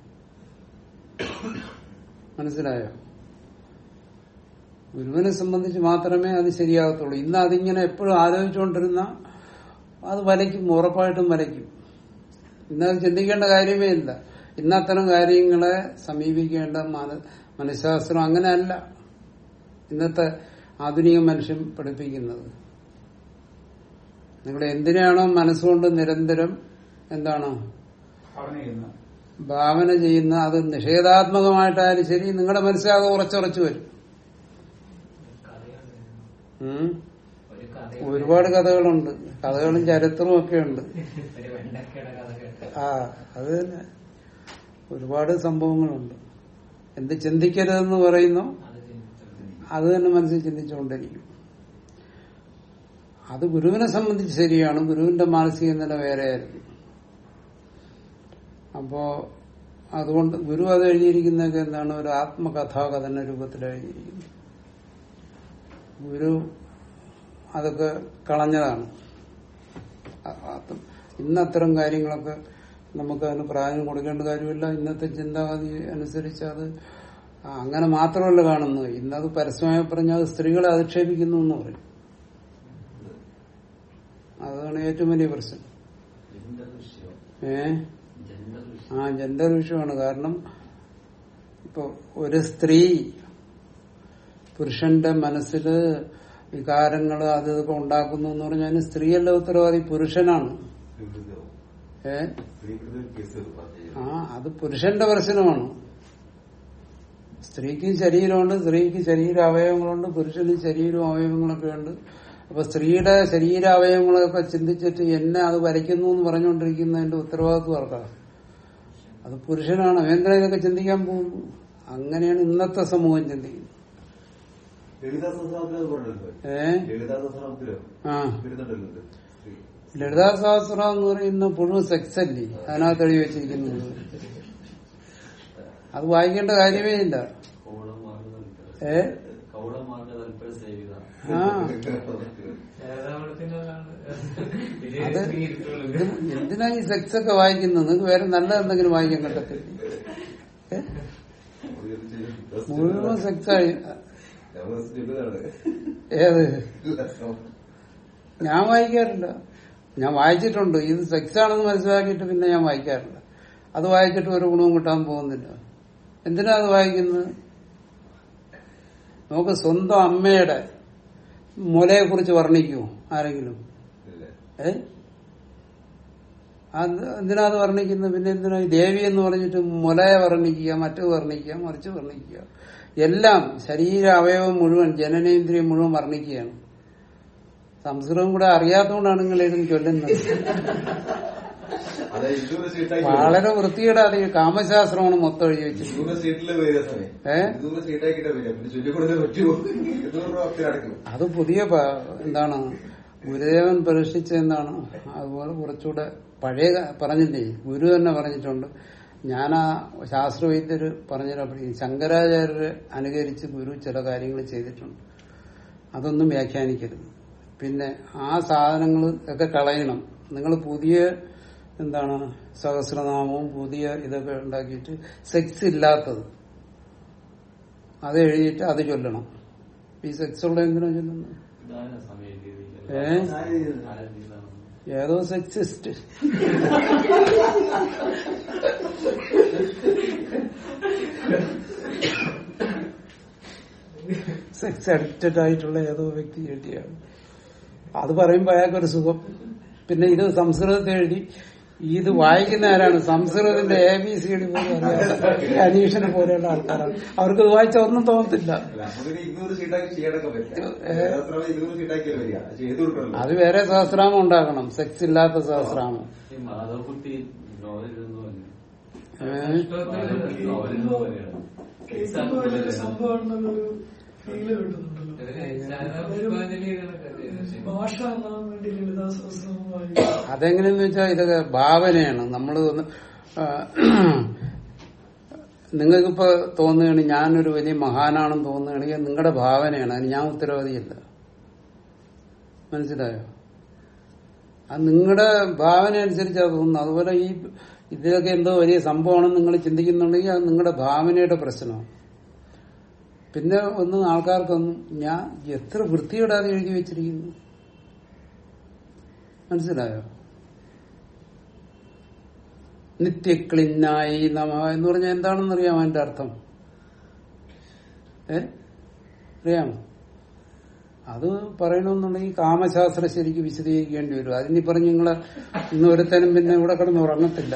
മനസ്സിലായോ ഗുരുവിനെ സംബന്ധിച്ച് മാത്രമേ അത് ശരിയാകത്തുള്ളൂ ഇന്ന് അതിങ്ങനെ എപ്പോഴും ആലോചിച്ചുകൊണ്ടിരുന്ന അത് വലയ്ക്കും ഉറപ്പായിട്ടും വലയ്ക്കും ഇന്നത് ചിന്തിക്കേണ്ട കാര്യമേ ഇല്ല ഇന്ന് അത്തരം കാര്യങ്ങളെ സമീപിക്കേണ്ട മന- മനഃശാസ്ത്രം അങ്ങനെയല്ല ഇന്നത്തെ ആധുനിക മനുഷ്യൻ പഠിപ്പിക്കുന്നത് നിങ്ങൾ എന്തിനാണോ മനസ്സുകൊണ്ട് നിരന്തരം എന്താണ് ഭാവന ചെയ്യുന്ന ഭാവന ചെയ്യുന്ന അത് നിഷേധാത്മകമായിട്ടായാലും ശരി നിങ്ങളുടെ മനസ്സിലാകെ ഉറച്ചുറച്ചു വരും കഥയുണ്ട് ഉം. ഒരു കഥ ഒരുപാട് കഥകളുണ്ട് കഥകളും ചരിത്രവും ഒക്കെ ഉണ്ട് ഒരു വെണ്ടക്കയുടെ കഥ കേട്ട് ആ അത് തന്നെ ഒരുപാട് സംഭവങ്ങളുണ്ട് എന്ത് ചിന്തിക്കരുതെന്ന് പറയുന്നു അത് ചിന്തിച്ചു അത് തന്നെ മനസ്സിൽ ചിന്തിച്ചുകൊണ്ടിരിക്കും അത് ഗുരുവിനെ സംബന്ധിച്ച് ശരിയാണ് ഗുരുവിന്റെ മാനസിക നില വേറെ ആയിരിക്കും അപ്പോ അതുകൊണ്ട് ഗുരു അത് എഴുതിയിരിക്കുന്നതൊക്കെ എന്താണ് ഒരു ആത്മകഥാകഥന രൂപത്തിൽ എഴുതിയിരിക്കുന്നത് ഗുരു അതൊക്കെ കളഞ്ഞതാണ് അ- അത് ഇന്ന് അത്തരം കാര്യങ്ങളൊക്കെ നമുക്ക് അതിന് പ്രാധാന്യം കൊടുക്കേണ്ട കാര്യമില്ല ഇന്നത്തെ ചിന്താഗതി അനുസരിച്ച് അത് അങ്ങനെ മാത്രമല്ല കാണുന്നത് ഇന്നത് പരസ്യമായി പറഞ്ഞാൽ അത് സ്ത്രീകളെ അധിക്ഷേപിക്കുന്നു എന്ന് പറയും അതാണ് ഏറ്റവും വലിയ പ്രശ്നം ജെൻഡർ വിഷയം ഏ ജെൻഡർ വിഷയം ആ ജെൻഡർ വിഷയമാണ് കാരണം ഇപ്പൊ ഒരു സ്ത്രീ പുരുഷന്റെ മനസ്സില് വികാരങ്ങൾ അത് ഇതൊക്കെ ഉണ്ടാക്കുന്നു എന്ന് പറഞ്ഞാൽ അതിന് സ്ത്രീയല്ല ഉത്തരവാദി പുരുഷനാണ് വികൃതവും ഏ വികൃത കേസ് പറഞ്ഞു ആ അത് പുരുഷന്റെ പ്രശ്നമാണ് സ്ത്രീക്ക് ശരീരമുണ്ട് സ്ത്രീക്ക് ശരീര അവയവങ്ങളുണ്ട് പുരുഷന് ശരീരവും അവയവങ്ങളൊക്കെ ഉണ്ട് അപ്പൊ സ്ത്രീയുടെ ശരീര അവയവങ്ങളൊക്കെ ചിന്തിച്ചിട്ട് എന്നെ അത് വരയ്ക്കുന്നു എന്ന് പറഞ്ഞുകൊണ്ടിരിക്കുന്നതിന്റെ ഉത്തരവാദിത്വം ആർക്കാണ് അത് പുരുഷനാണ് എന്തിനാ ഇതൊക്കെ ചിന്തിക്കാൻ പോകുന്നു അങ്ങനെയാണ് ഇന്നത്തെ സമൂഹം ചിന്തിക്കുന്നത് ലളിതാ സഹസ്രത്തിൽ അത് പറഞ്ഞിട്ടുണ്ട് ഏ ലളിതാ സഹസ്രത്തില് ആ വരുന്നുണ്ടല്ലോ സ്ത്രീ. ലളിതാ സഹസ്രം എന്ന് പറയുന്ന പുഴു സെക്സ് അല്ലേ അതിനകത്ത് എഴുതി വെച്ചിരിക്കുന്നത് അത് വായിക്കേണ്ട കാര്യമേ ഇല്ല കൗളമാർഗ ഏ കൗളമാർഗ തൽപ്പര സേവിത ആ ഏതാവളത്തിനതാണ് അത് ഇത് എന്തിനാ ഈ സെക്സ് ഒക്കെ വായിക്കുന്നത് നിങ്ങൾക്ക് വേറെ നല്ല എന്തെങ്കിലും വായിക്കാൻ കിട്ടത്തില്ല ഏ? മുഴുവൻ സെക്സ് ആയി ഞമ്മള് ചൊല്ലുന്നതാണ്. ഏത് ഇല്ല. ഞാൻ വായിക്കാറില്ല ഞാൻ വായിച്ചിട്ടുണ്ട് ഇത് സെക്സ് ആണെന്ന് മനസ്സിലാക്കിയിട്ട് പിന്നെ ഞാൻ വായിക്കാറില്ല അത് വായിച്ചിട്ട് ഒരു ഗുണവും കിട്ടാൻ പോകുന്നില്ല എന്തിനാ അത് വായിക്കുന്നത് നമുക്ക് സ്വന്തം അമ്മയുടെ മുലയെ കുറിച്ച് വർണ്ണിക്കുമോ ആരെങ്കിലും ഇല്ല. ഏ അത് എന്തിനാ അത് വർണ്ണിക്കുന്നത് പിന്നെ എന്തിനാ ഈ ദേവി എന്ന് പറഞ്ഞിട്ട് മുലയെ വർണ്ണിക്കുക മറ്റു വർണ്ണിക്കുക മറിച്ച് വർണ്ണിക്കുക എല്ലാം ശരീര അവയവം മുഴുവൻ ജനനേന്ദ്രിയം മുഴുവൻ വർണ്ണിക്കുകയാണ് സംസ്കൃതം കൂടെ അറിയാത്തതുകൊണ്ടാണ് നിങ്ങൾ എഴുതി ചൊല്ലുന്നത് അതെ ഇതൊരു ഷീട്ടാക്കി വളരെ വൃത്തിയുടെ അത് കാമശാസ്ത്രമാണ് മൊത്തം എഴുതി വെച്ചത് ഇതൊരു ഷീറ്റില് വരിക സമയം ഏ? ഇതൊരു ഷീട്ടാക്കിട്ട് വരിക പിന്നെ ചൊല്ലിക്കൊടുത്തേ പറ്റുമോ എണ്ണൂറ് അക്ഷരടക്കും അത് പുതിയ പ- എന്താണ് ഗുരുദേവൻ പരീക്ഷിച്ച എന്താണ് അതുപോലെ കുറച്ചുകൂടെ പഴയ ക- പറഞ്ഞില്ലേ ഗുരു തന്നെ പറഞ്ഞിട്ടുണ്ട് ഞാൻ ആ ശാസ്ത്രവൈദ്യര് പറഞ്ഞപ്പോൾ ശങ്കരാചാര്യരെ അനുകരിച്ച് ഗുരു ചില കാര്യങ്ങൾ ചെയ്തിട്ടുണ്ട് അതൊന്നും വ്യാഖ്യാനിക്കരുത് പിന്നെ ആ സാധനങ്ങൾ ഒക്കെ കളയണം നിങ്ങൾ പുതിയ എന്താണ് സഹസ്രനാമവും പുതിയ ഇതൊക്കെ ഉണ്ടാക്കിയിട്ട് സെക്സ് ഇല്ലാത്തത് അത് എഴുതിയിട്ട് അത് ചൊല്ലണം ഈ സെക്സ് ഉള്ള എന്തിനാ ചൊല്ലുന്നത് ഇതാണ് സമയം ഏ? ഏതോ സെക്സിസ്റ്റ് സെക്സ് അഡിക്റ്റഡ് ആയിട്ടുള്ള ഏതോ വ്യക്തി എഴുതിയാണ് അത് പറയുമ്പോ അയാൾക്കൊരു സുഖം പിന്നെ ഇത് സംസ്കൃതത്തിൽ എഴുതി ഇത് വായിക്കുന്ന ആരാണ് സംസ്കൃതത്തിന്റെ എ ബി സി ഡി പോലും അറിയാതെ അനീഷിനെ പോലെയുള്ള ആൾക്കാരാണ് അവർക്ക് ഇത് വായിച്ച ഒന്നും തോന്നത്തില്ല അല്ല, നമുക്കൊരു ഇരുന്നൂറ് ഷീട്ടാക്കി ചെയ്യാനൊക്കെ പറ്റില്ല വേദാശ്രമം ഇരുന്നൂറ് ഷീട്ടാക്കിയാൽ വരിക ചെയ്തു കൊടുക്കണല്ലോ അത് വേറെ സഹസ്രാമം ഉണ്ടാക്കണം സെക്സ് ഇല്ലാത്ത സഹസ്രാമം ഈ മാധവക്കുട്ടി നോവലിരുന്നു ഏഹ്? നോവലിരുന്നു പോലെയാണ് കേൾക്കുമ്പോ വലിയൊരു സംഭവമാണെന്നുള്ളൊരു ഫീല് കിട്ടുന്നുണ്ടല്ലോ ഭാഷ എന്നാൻ വേണ്ടി ലളിതാ സഹസ്രമം വായിക്കും അതെങ്ങനെയെന്ന് വെച്ചാൽ ഇതൊക്കെ ഭാവനയാണ് നമ്മൾ നിങ്ങൾക്കിപ്പോ തോന്നുകയാണ് ഞാനൊരു വലിയ മഹാനാണെന്ന് തോന്നുകയാണെങ്കിൽ നിങ്ങളുടെ ഭാവനയാണ് അതിന് ഞാൻ ഉത്തരവാദിയല്ല മനസ്സിലായോ അത് നിങ്ങളുടെ ഭാവന അനുസരിച്ചാണ് തോന്നുന്നത് അതുപോലെ ഈ ഇതിലൊക്കെ എന്തോ വലിയ സംഭവമാണെന്ന് നിങ്ങൾ ചിന്തിക്കുന്നുണ്ടെങ്കിൽ അത് നിങ്ങളുടെ ഭാവനയുടെ പ്രശ്നമാണ് പിന്നെ ഒന്നും ആൾക്കാർക്കൊന്നും ഞാൻ എത്ര വൃത്തിയോടാതെ എഴുതി വെച്ചിരിക്കുന്നു മനസ്സിലായോ നിത്യക്ലിന്നായി നമ എന്ന് പറഞ്ഞാൽ എന്താണെന്ന് അറിയാമോ അതിന്റെ അർത്ഥം ഏ അറിയാമോ അത് പറയണമെന്നുണ്ടെങ്കിൽ കാമശാസ്ത്രം ശരിക്കും വിശദീകരിക്കേണ്ടി വരും അതിനി പറഞ്ഞ് നിങ്ങളെ ഇന്ന് ഒരുത്തനും പിന്നെ ഇവിടെ കിടന്ന് ഉറങ്ങത്തില്ല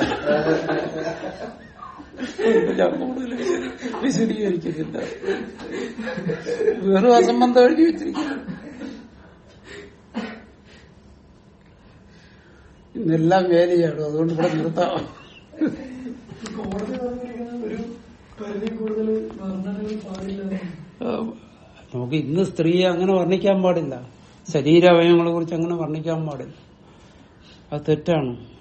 ഞാൻ കൂടുതൽ വിശദീകരിക്കുന്നില്ല വെറും അസംബന്ധം എഴുതി വെച്ചിരിക്കുന്നു ഇന്നെല്ലാം വേലയാണ് അതുകൊണ്ട് ഇവിടെ നിർത്താം കോടതി പറഞ്ഞിരിക്കുന്നത് ഒരു പരിധി കൂടുതൽ വർണ്ണനകൾ പാടില്ല എന്നാണ്. ഏഹ് നമുക്ക് ഇന്ന് സ്ത്രീയെ അങ്ങനെ വർണ്ണിക്കാൻ പാടില്ല ശരീരാവയവങ്ങളെ കുറിച്ച് അങ്ങനെ വർണ്ണിക്കാൻ പാടില്ല അത് തെറ്റാണ്